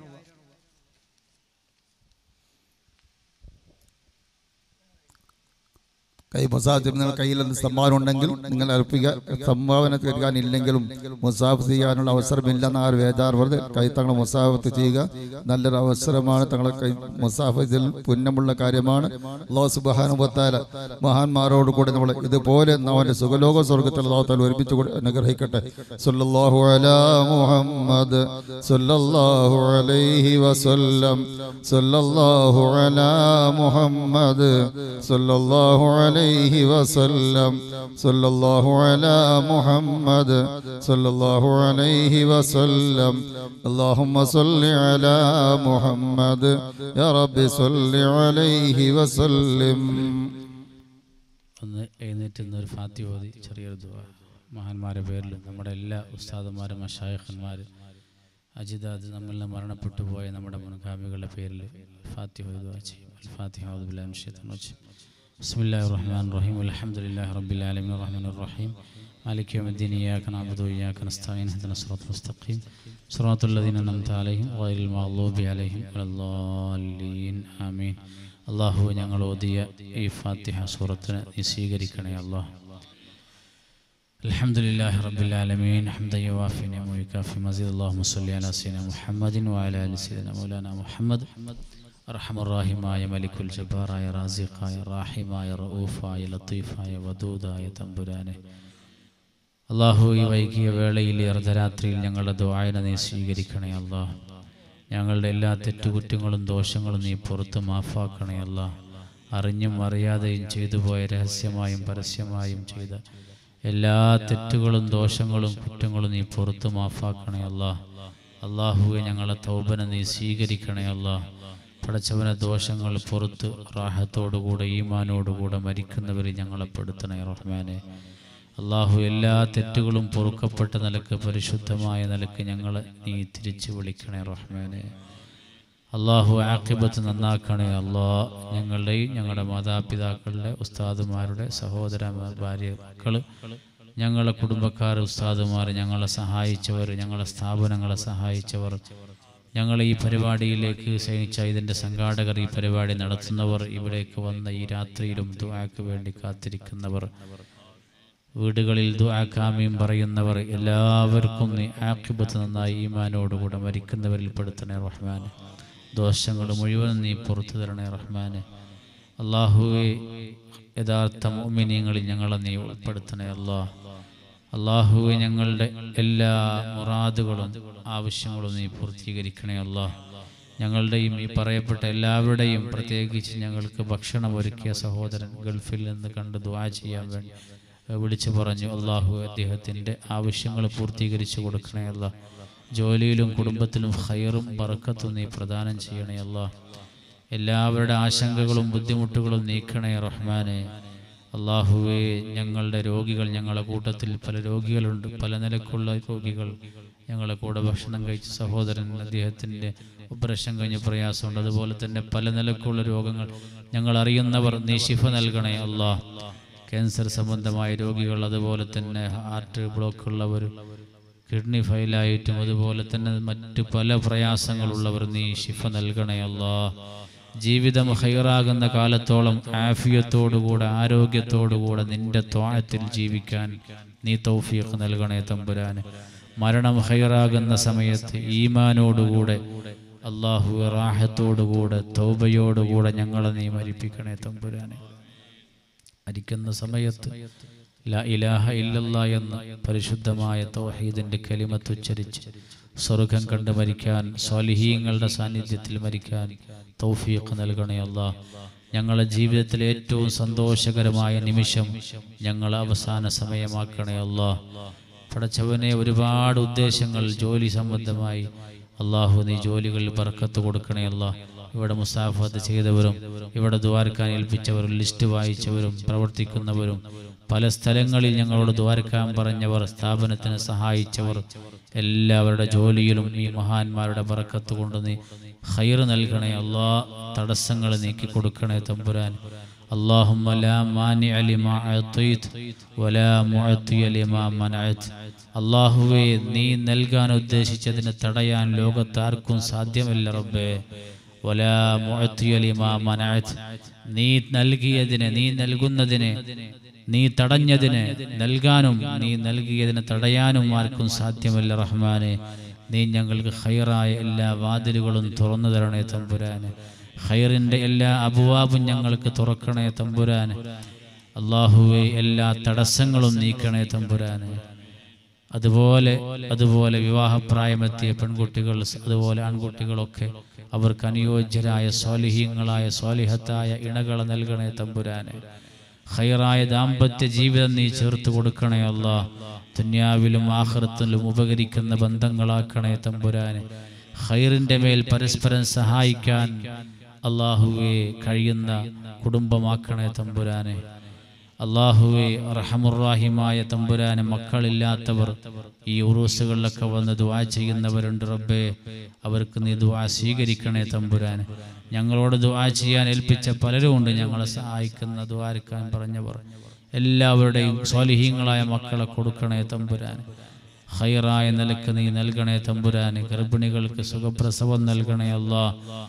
കൈ മുസാഫ് നിങ്ങൾ കയ്യിൽ എന്ത് സംഭാവന ഉണ്ടെങ്കിൽ നിങ്ങൾ അർപ്പിക്കുക സംഭാവന തീർക്കാനില്ലെങ്കിലും മുസാഫ് ചെയ്യാനുള്ള അവസരമില്ലെന്ന് ആ ഒരു വേദാർ പറഞ്ഞ് കൈ തങ്ങൾ മുസാഫത്ത് ചെയ്യുക നല്ലൊരു അവസരമാണ് തങ്ങളെ കൈ മുസാഫ് ഇതിൽ പുന്നമുള്ള കാര്യമാണ് അള്ളാഹു സുബാനുഭത്താല മഹാന്മാരോട് കൂടി നമ്മൾ ഇതുപോലെ അവന്റെ സുഖലോക സ്വർഗത്തിൽ അള്ളാഹുത്താൽ ഒരുമിച്ച് കൂടി അനുഗ്രഹിക്കട്ടെ സല്ലല്ലാഹു അലാ മുഹമ്മദ് സല്ലല്ലാഹു അലൈഹി വസല്ലം സല്ലല്ലാഹു അലാ മുഹമ്മദ് സല്ലല്ലാഹു അലൈഹി വസല്ലം സല്ലല്ലാഹു അലാ മുഹമ്മദ് സല്ലല്ലാഹു അലൈഹി വസല്ലം اللهم صل على محمد يا رب صل عليه وسلم ഒന്ന് എഴുന്നേറ്റ് നിന്ന് ഒരു ഫാത്തി ഓതി ചെറിയൊരു ദുആ മഹാന്മാരുടെ പേരിൽ നമ്മുടെ എല്ലാ ഉസ്താദന്മാരും മഷായഖന്മാർ അജിദാദ് നമ്മളിൽ മരണപ്പെട്ടു പോയ നമ്മുടെ മുൻഗാമികളുടെ പേരിൽ ഫാത്തി ഓതി ദുആ ചെയ്യും അൽ ഫാത്തിഹ ഔദു ബില്ലാഹി മിനശ് ശൈത്താനിർ റജീം ബിസ്മില്ലാഹിർ റഹ്മാനിർ റഹീം അൽഹംദുലില്ലാഹി റബ്ബിൽ ആലമീൻ റഹ്മാനിർ റഹീം مالك يوم الدين إياك نعبد وإياك نستعين اهدنا الصراط المستقيم صراط الذين أنعمت عليهم غير المغضوب عليهم ولا الضالين آمين അള്ളാഹു ഞങ്ങൾ ഓതിയ ഈ ഫാത്തിഹ സൂറത്തിന് നീ സ്വീകരിക്കണേ അള്ളാഹ് الحمد لله رب العالمين حمدا يوافي نعمه ويكافي مزيد اللهم صل على سيدنا محمد وعلى ال سيدنا مولانا محمد അർഹമ റാഹിമായ മലിക്കുൽ ജബ്ബാറായ റാസിഖായ റാഹിമായ റഊഫായ ലത്തീഫായ വദൂദായ തമ്പുരാനെ അള്ളാഹു ഈ വൈകിയ വേളയിൽ ഈ അർദ്ധരാത്രിയിൽ ഞങ്ങളുടെ ദ്വായന നീ സ്വീകരിക്കണേ അല്ലാഹ് ഞങ്ങളുടെ എല്ലാ തെറ്റുകുറ്റങ്ങളും ദോഷങ്ങളും നീ പുറത്ത് മാഫാക്കണേ അല്ലാ അറിഞ്ഞും അറിയാതെയും ചെയ്തു പോയ രഹസ്യമായും പരസ്യമായും ചെയ്ത എല്ലാ തെറ്റുകളും ദോഷങ്ങളും കുറ്റങ്ങളും നീ പുറത്ത് മാഫാക്കണേ അല്ലാ അള്ളാഹുവെ ഞങ്ങളെ തൗബന നീ സ്വീകരിക്കണേ അല്ലാ പടച്ചവന ദോഷങ്ങൾ പുറത്ത് റാഹത്തോടുകൂടെ ഈമാനോടുകൂടെ മരിക്കുന്നവരെ ഞങ്ങളെ പെടുത്തണേ റഹ്മാനെ അള്ളാഹു എല്ലാ തെറ്റുകളും പൊറുക്കപ്പെട്ട നിലക്ക് പരിശുദ്ധമായ നിലക്ക് ഞങ്ങളെ നീ തിരിച്ചു വിളിക്കണേ റഹ്മാനെ അള്ളാഹു ആക്കിബത്ത് നന്നാക്കണേ അള്ളാ ഞങ്ങളുടെയും ഞങ്ങളുടെ മാതാപിതാക്കളുടെ ഉസ്താദുമാരുടെ സഹോദര ഭാര്യ മക്കൾ ഞങ്ങളെ കുടുംബക്കാർ ഉസ്താദുമാർ ഞങ്ങളെ സഹായിച്ചവർ ഞങ്ങളെ സ്ഥാപനങ്ങളെ സഹായിച്ചവർ ഞങ്ങളെ ഈ പരിപാടിയിലേക്ക് ക്ഷണിച്ച ഇതിൻ്റെ സംഘാടകർ ഈ പരിപാടി നടത്തുന്നവർ ഇവിടേക്ക് വന്ന ഈ രാത്രിയിലും ദുആക്ക് വേണ്ടി കാത്തിരിക്കുന്നവർ വീടുകളിൽ ദുആക്കാമിയും പറയുന്നവർ എല്ലാവർക്കും നീ ആക്കിബത്ത് നന്നായി ഈമാനോടുകൂടെ മരിക്കുന്നവരിൽ പെടുത്തണേ റഹ്മാന് ദോഷങ്ങൾ മുഴുവൻ നീ പുറത്തു തരണേ റഹ്മാന് അള്ളാഹുവെ യഥാർത്ഥ മോമിനിയങ്ങളിൽ ഞങ്ങളെ നീ ഉൾപ്പെടുത്തണേ അല്ലാ അള്ളാഹുവെ ഞങ്ങളുടെ എല്ലാ മുറാദുകളും ആവശ്യങ്ങളും നീ പൂർത്തീകരിക്കണേ അല്ലാ ഞങ്ങളുടെയും ഈ പറയപ്പെട്ട എല്ലാവരുടെയും പ്രത്യേകിച്ച് ഞങ്ങൾക്ക് ഭക്ഷണം ഒരുക്കിയ സഹോദരൻ ഗൾഫിൽ നിന്ന് കണ്ട് ദ്വാ ചെയ്യാൻ വേണ്ടി വിളിച്ചു പറഞ്ഞു അള്ളാഹു അദ്ദേഹത്തിൻ്റെ ആവശ്യങ്ങൾ പൂർത്തീകരിച്ചു കൊടുക്കണേ അല്ല ജോലിയിലും കുടുംബത്തിലും ഹൈറും ബറക്കത്തും നീ പ്രദാനം ചെയ്യണേ അല്ല എല്ലാവരുടെ ആശങ്കകളും ബുദ്ധിമുട്ടുകളും നീക്കണേ റഹ്മാനെ അള്ളാഹുവേ ഞങ്ങളുടെ രോഗികൾ ഞങ്ങളുടെ കൂട്ടത്തിൽ പല രോഗികളുണ്ട് പല നിലക്കുള്ള രോഗികൾ ഞങ്ങളെ കൂടെ ഭക്ഷണം കഴിച്ച സഹോദരൻ അദ്ദേഹത്തിൻ്റെ ഓപ്പറേഷൻ കഴിഞ്ഞ പ്രയാസമുണ്ട് അതുപോലെ തന്നെ പല നിലക്കുള്ള രോഗങ്ങൾ ഞങ്ങൾ അറിയുന്നവർ നീ ശിഫ നൽകണേ അള്ളാഹ് ക്യാൻസർ സംബന്ധമായ രോഗികൾ അതുപോലെ തന്നെ ഹാർട്ട് ബ്ലോക്ക് ഉള്ളവർ കിഡ്നി ഫെയിലായിട്ടും അതുപോലെ തന്നെ മറ്റ് പല പ്രയാസങ്ങളുള്ളവർ നീ ശിഫ നൽകണേ അല്ലാ ജീവിതം ഹൈറാകുന്ന കാലത്തോളം ആഫിയത്തോടുകൂടെ ആരോഗ്യത്തോടുകൂടെ നിന്റെ ത്വാഴത്തിൽ ജീവിക്കാൻ നീ തൗഫീഖ് നൽകണേ തമ്പുരാന് മരണം ഹൈറാകുന്ന സമയത്ത് ഈമാനോടുകൂടെ അള്ളാഹു റാഹത്തോടുകൂടെ തൗബയോടുകൂടെ ഞങ്ങളെ നീ മരിപ്പിക്കണേ തമ്പുരാനെ മരിക്കുന്ന സമയത്ത് ലാ ഇലാഹ ഇല്ലല്ല എന്ന പരിശുദ്ധമായ തൗഹീദിന്റെ കലിമത്ത് ഉച്ചരിച്ച് സ്വർഗം കണ്ട് മരിക്കാൻ സ്വാലിഹീങ്ങളുടെ സാന്നിധ്യത്തിൽ മരിക്കാൻ തൗഫീഖ് നൽകണേ അല്ലാ ഞങ്ങളെ ജീവിതത്തിലെ ഏറ്റവും സന്തോഷകരമായ നിമിഷം ഞങ്ങൾ അവസാന സമയമാക്കണേ അല്ലാ പടച്ചവനെ ഒരുപാട് ഉദ്ദേശങ്ങൾ ജോലി സംബന്ധമായി അള്ളാഹു നീ ജോലികളിൽ ബർക്കത്ത് കൊടുക്കണേ അല്ലാ ഇവിടെ മുസാഫത്ത് ചെയ്തവരും ഇവിടെ ദ്വാരക്കാൻ ഏൽപ്പിച്ചവരും ലിസ്റ്റ് വായിച്ചവരും പ്രവർത്തിക്കുന്നവരും പല സ്ഥലങ്ങളിൽ ഞങ്ങളോട് ദ്വാരക്കാൻ പറഞ്ഞവർ സ്ഥാപനത്തിന് സഹായിച്ചവർ എല്ലാവരുടെ ജോലിയിലും ഈ മഹാന്മാരുടെ ബറക്കത്ത് കൊണ്ട് നീ ഹൈർ നൽകണേ അല്ലാ തടസ്സങ്ങൾ നീക്കി കൊടുക്കണേ തമ്പുരാൻ اللهم لا مانع لما أعطيت ولا معطي لما منعت അള്ളാഹുവേ നീ നൽകാൻ ഉദ്ദേശിച്ചതിന് തടയാൻ ലോകത്താർക്കും സാധ്യമല്ല റബ്ബേ വലാ മുഅത്തിയ ലിമാ മനഅത് നീ നൽകിയതിന് നീ നൽകുന്നതിന് നീ തടഞ്ഞതിന് നൽകാനും നീ നൽകിയതിന് തടയാനും ആർക്കും സാധ്യമല്ല റഹ്മാനെ നീ ഞങ്ങൾക്ക് ഹൈറായ എല്ലാ വാതിലുകളും തുറന്നു തരണേ തമ്പുരാന് ഹൈറിൻ്റെ എല്ലാ അബുവാബും ഞങ്ങൾക്ക് തുറക്കണേ തമ്പുരാന് അള്ളാഹുവെ എല്ലാ തടസ്സങ്ങളും നീക്കണേ തമ്പുരാന് അതുപോലെ അതുപോലെ വിവാഹപ്രായമെത്തിയ പെൺകുട്ടികൾ അതുപോലെ ആൺകുട്ടികളൊക്കെ അവർക്ക് അനുയോജ്യരായ സ്വാലിഹീങ്ങളായ സ്വാലിഹത്തായ ഇണകളെ നൽകണേ തമ്പുരാനെ ഹൈറായ ദാമ്പത്യ ജീവിതം നീ ചേർത്ത് കൊടുക്കണേ അല്ല ദുന്യാവിലും ആഹൃത്തിലും ഉപകരിക്കുന്ന ബന്ധങ്ങളാക്കണേ തമ്പുരാനെ ഹൈറിൻ്റെ മേൽ പരസ്പരം സഹായിക്കാൻ അള്ളാഹുവെ കഴിയുന്ന കുടുംബമാക്കണേ തമ്പുരാനെ അള്ളാഹുവെ റഹമുറാഹിമായ തമ്പുരാന് മക്കളില്ലാത്തവർ ഈ ഉറൂസുകളിലൊക്കെ വന്ന് ദുആ ചെയ്യുന്നവരുണ്ട് റബ്ബേ അവർക്ക് നീ ദുആ സ്വീകരിക്കണേ തമ്പുരാന് ഞങ്ങളോട് ദുആ ചെയ്യാൻ ഏൽപ്പിച്ച പലരും ഉണ്ട് ഞങ്ങളെ സഹായിക്കുന്ന ദ്വാരക്കാൻ പറഞ്ഞവർ എല്ലാവരുടെയും സ്വാലിഹീങ്ങളായ മക്കളെ കൊടുക്കണേ തമ്പുരാൻ ഹൈറായ നിലക്ക് നീ നൽകണേ തമ്പുരാന് ഗർഭിണികൾക്ക് സുഖപ്രസവം നൽകണേ അല്ലാ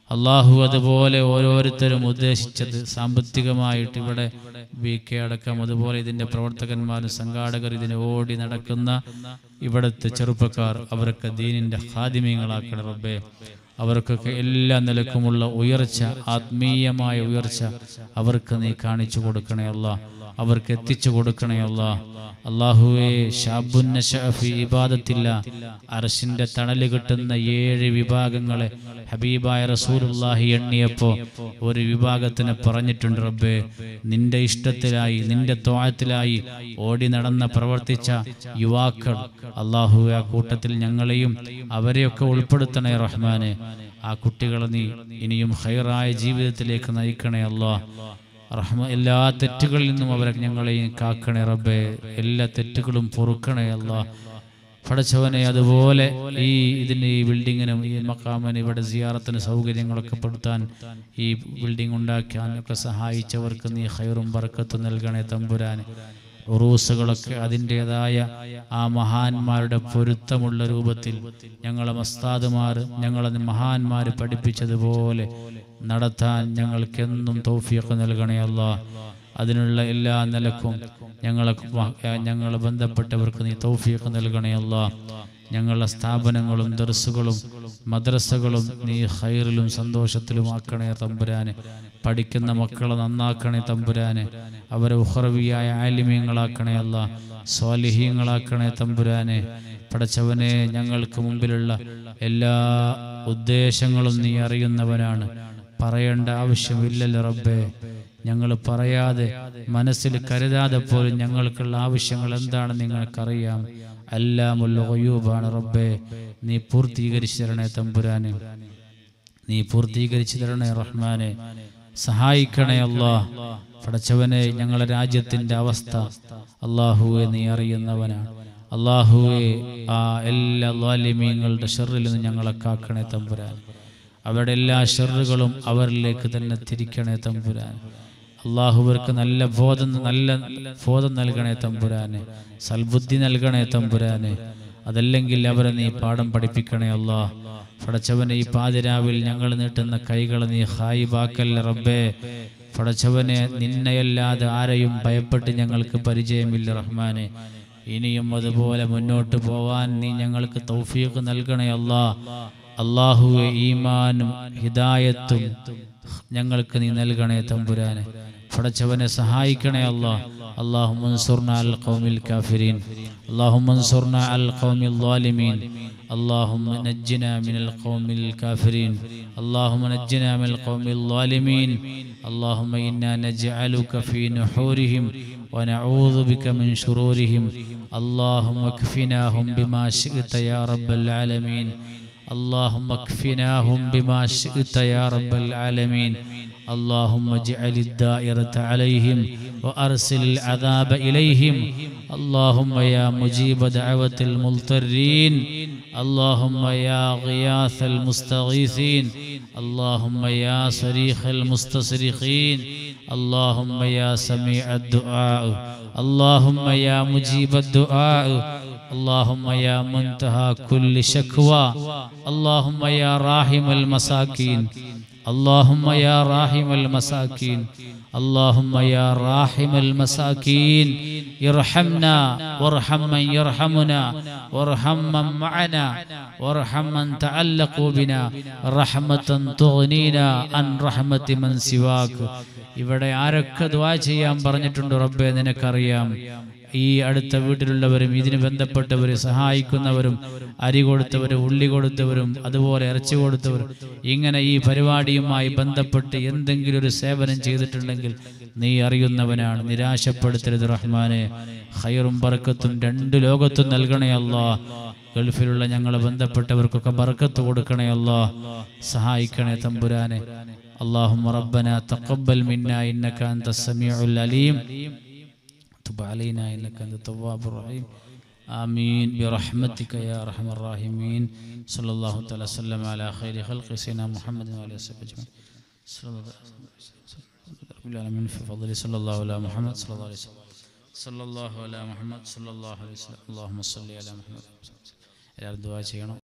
അള്ളാഹു അതുപോലെ ഓരോരുത്തരും ഉദ്ദേശിച്ചത് സാമ്പത്തികമായിട്ട് ഇവിടെ ബി കെ അടക്കം അതുപോലെ ഇതിൻ്റെ പ്രവർത്തകന്മാരും സംഘാടകർ ഇതിനെ ഓടി നടക്കുന്ന ഇവിടുത്തെ ചെറുപ്പക്കാർ അവരൊക്കെ ദീനിൻ്റെ ഹാദിമീങ്ങളാക്കണം റബ്ബേ അവർക്കൊക്കെ എല്ലാ നിലക്കുമുള്ള ഉയർച്ച ആത്മീയമായ ഉയർച്ച അവർക്ക് നീ കാണിച്ചു കൊടുക്കണേ അല്ല അവർക്ക് എത്തിച്ചു കൊടുക്കണേ അല്ല അള്ളാഹുവേ ഷാബുന്ന ഷഫി ഇബാദത്തില്ല അർഷിന്റെ തണല് കിട്ടുന്ന ഏഴ് വിഭാഗങ്ങളെ ഹബീബായ റസൂലുള്ളാഹി എണ്ണിയപ്പോ ഒരു വിഭാഗത്തിനെ പറഞ്ഞിട്ടുണ്ട് റബ്ബേ നിന്റെ ഇഷ്ടത്തിലായി നിന്റെ ത്വാഴത്തിലായി ഓടി നടന്ന പ്രവർത്തിച്ച യുവാക്കൾ അള്ളാഹുവെ ആ കൂട്ടത്തിൽ ഞങ്ങളെയും അവരെയൊക്കെ ഉൾപ്പെടുത്തണേ റഹ്മാനെ ആ കുട്ടികളെ നീ ഇനിയും ഹൈറായ ജീവിതത്തിലേക്ക് നയിക്കണേ അല്ലാ റഹ്മ എല്ലാ തെറ്റുകളിൽ നിന്നും അവരെ ഞങ്ങളെയും കാക്കണേ റബ്ബേ എല്ലാ തെറ്റുകളും പൊറുക്കണേ അല്ല പഠിച്ചവനെ അതുപോലെ ഈ ഇതിന് ഈ ബിൽഡിങ്ങിനും ഈ മക്കാമന് ഇവിടെ സിയാറത്തിന് സൗകര്യങ്ങളൊക്കെ പെടുത്താൻ ഈ ബിൽഡിംഗ് ഉണ്ടാക്കാനൊക്കെ സഹായിച്ചവർക്ക് നീ ഹൈറും ബർക്കത്തും നൽകണേ തമ്പുരാൻ ഉറൂസുകളൊക്കെ അതിൻ്റെതായ ആ മഹാന്മാരുടെ പൊരുത്തമുള്ള രൂപത്തിൽ ഞങ്ങളെ മസ്താദുമാർ ഞങ്ങളെ മഹാന്മാർ പഠിപ്പിച്ചതുപോലെ നടത്താൻ ഞങ്ങൾക്കെന്നും തൗഫീഖ് നൽകണേ അല്ലാ അതിനുള്ള എല്ലാ നിലക്കും ഞങ്ങളെ ഞങ്ങളെ ബന്ധപ്പെട്ടവർക്ക് നീ തൗഫീഖ് നൽകണേ അല്ലാ ഞങ്ങളുടെ സ്ഥാപനങ്ങളും ദർസുകളും മദ്രസകളും നീ ഹൈറിലും സന്തോഷത്തിലും ആക്കണേ തമ്പുരാനെ പഠിക്കുന്ന മക്കളെ നന്നാക്കണേ തമ്പുരാനെ അവരെ ഉഹറവിയായ ആലിമ്യങ്ങളാക്കണേ അല്ല സ്വാലിഹീങ്ങളാക്കണേ തമ്പുരാനെ പടച്ചവനെ ഞങ്ങൾക്ക് മുമ്പിലുള്ള എല്ലാ ഉദ്ദേശങ്ങളും നീ അറിയുന്നവനാണ് പറയേണ്ട ആവശ്യമില്ലല്ലോ റബ്ബേ ഞങ്ങൾ പറയാതെ മനസ്സിൽ കരുതാതെ പോലും ഞങ്ങൾക്കുള്ള ആവശ്യങ്ങൾ എന്താണെന്ന് നിങ്ങൾക്കറിയാം എല്ലാമുള്ള ഒയ്യൂബാണ് റബ്ബേ നീ പൂർത്തീകരിച്ചു തരണേ തമ്പുരാനെ നീ പൂർത്തീകരിച്ചു തരണേ റഹ്മാനെ സഹായിക്കണേ അല്ലാ പടച്ചവനെ ഞങ്ങളുടെ രാജ്യത്തിന്റെ അവസ്ഥ അള്ളാഹുവെ നീ അറിയുന്നവനാണ് അള്ളാഹുവെ ആ എല്ലാ ലാലിമീങ്ങളുടെ ഷെറിൽ നിന്ന് ഞങ്ങളെ കാക്കണേ തമ്പുരാൻ അവരുടെ എല്ലാ ഷെറുകളും അവരിലേക്ക് തന്നെ തിരിക്കണേ തമ്പുരാൻ അള്ളാഹുവർക്ക് നല്ല ബോധം നല്ല ബോധം നൽകണേ തമ്പുരാനെ സൽബുദ്ധി നൽകണേ തമ്പുരാനെ അതല്ലെങ്കിൽ അവരെ നീ പാഠം പഠിപ്പിക്കണേ അല്ലാ പടച്ചവനെ ഈ പാതിരാവിൽ ഞങ്ങൾ നീട്ടുന്ന കൈകൾ നീ ഹായിബാക്കല്ല റബ്ബേ പടച്ചവനെ നിന്നെയല്ലാതെ ആരെയും ഭയപ്പെട്ട് ഞങ്ങൾക്ക് പരിചയമില്ല റഹ്മാനെ ഇനിയും അതുപോലെ മുന്നോട്ട് പോവാൻ നീ ഞങ്ങൾക്ക് തൗഫീഖ് നൽകണേ അല്ലാ അള്ളാഹുവെ ഈമാനും ഹിദായത്തും ഞങ്ങൾക്ക് നീ നൽകണേ തമ്പുരാനെ പടച്ചവനെ സഹായിക്കണേ അല്ലാ اللهم انصرنا على القوم الكافرين اللهم انصرنا على القوم الظالمين اللهم نجنا من القوم الكافرين اللهم نجنا من القوم الظالمين اللهم إنا نجعلك في نحورهم ونعوذ بك من شرورهم اللهم اكفناهم بما شئت يا رب العالمين اللهم اكفناهم بما شئت يا رب العالمين اللهم اجعل الدائرة عليهم وأرسل العذاب إليهم اللهم يا مجيب دعوة المضطرين اللهم يا غياث المستغيثين اللهم يا صريخ المستصرخين اللهم يا سميع الدعاء اللهم يا مجيب الدعاء اللهم يا منتهى كل شكوى اللهم يا راحم المساكين اللهم يا راحم المساكين اللهم يا راحم المساكين ارحمنا وارحم من يرحمنا وارحم من معنا وارحم من تعلقوا بنا رحمة تغنينا عن رحمة من سواك ഇവിടെ ആരൊക്കെ ദ്വാ ചെയ്യാൻ പറഞ്ഞിട്ടുണ്ട് റബ്ബെ നിനക്കറിയാം ഈ അടുത്ത വീട്ടിലുള്ളവരും ഇതിന് ബന്ധപ്പെട്ടവരെ സഹായിക്കുന്നവരും അരി കൊടുത്തവരും ഉള്ളി കൊടുത്തവരും അതുപോലെ ഇറച്ചി കൊടുത്തവരും ഇങ്ങനെ ഈ പരിപാടിയുമായി ബന്ധപ്പെട്ട് എന്തെങ്കിലും ഒരു സേവനം ചെയ്തിട്ടുണ്ടെങ്കിൽ നീ അറിയുന്നവനാണ് നിരാശപ്പെടുത്തരുത് റഹ്മാനെ ഹൈറും ബർക്കത്തും രണ്ട് ലോകത്തും നൽകണേ അല്ലാ ഗൾഫിലുള്ള ഞങ്ങളെ ബന്ധപ്പെട്ടവർക്കൊക്കെ ബർക്കത്ത് കൊടുക്കണേ അല്ലാ സഹായിക്കണേ തമ്പുരാനെ اللهم ربنا تقبل منا إنك أنت السميع العليم تب علينا إنك أنت التواب الرحيم آمين برحمتك يا أرحم الراحمين صلى الله تعالى وسلم على خير خلق سيدنا محمد وعلى وصحبه أجمعين صلى الله رب العالمين في فضله صلى الله على محمد صلى الله عليه وسلم صلى الله على محمد صلى الله عليه وسلم اللهم صل على محمد എല്ലാവരും ദുആ ചെയ്യണം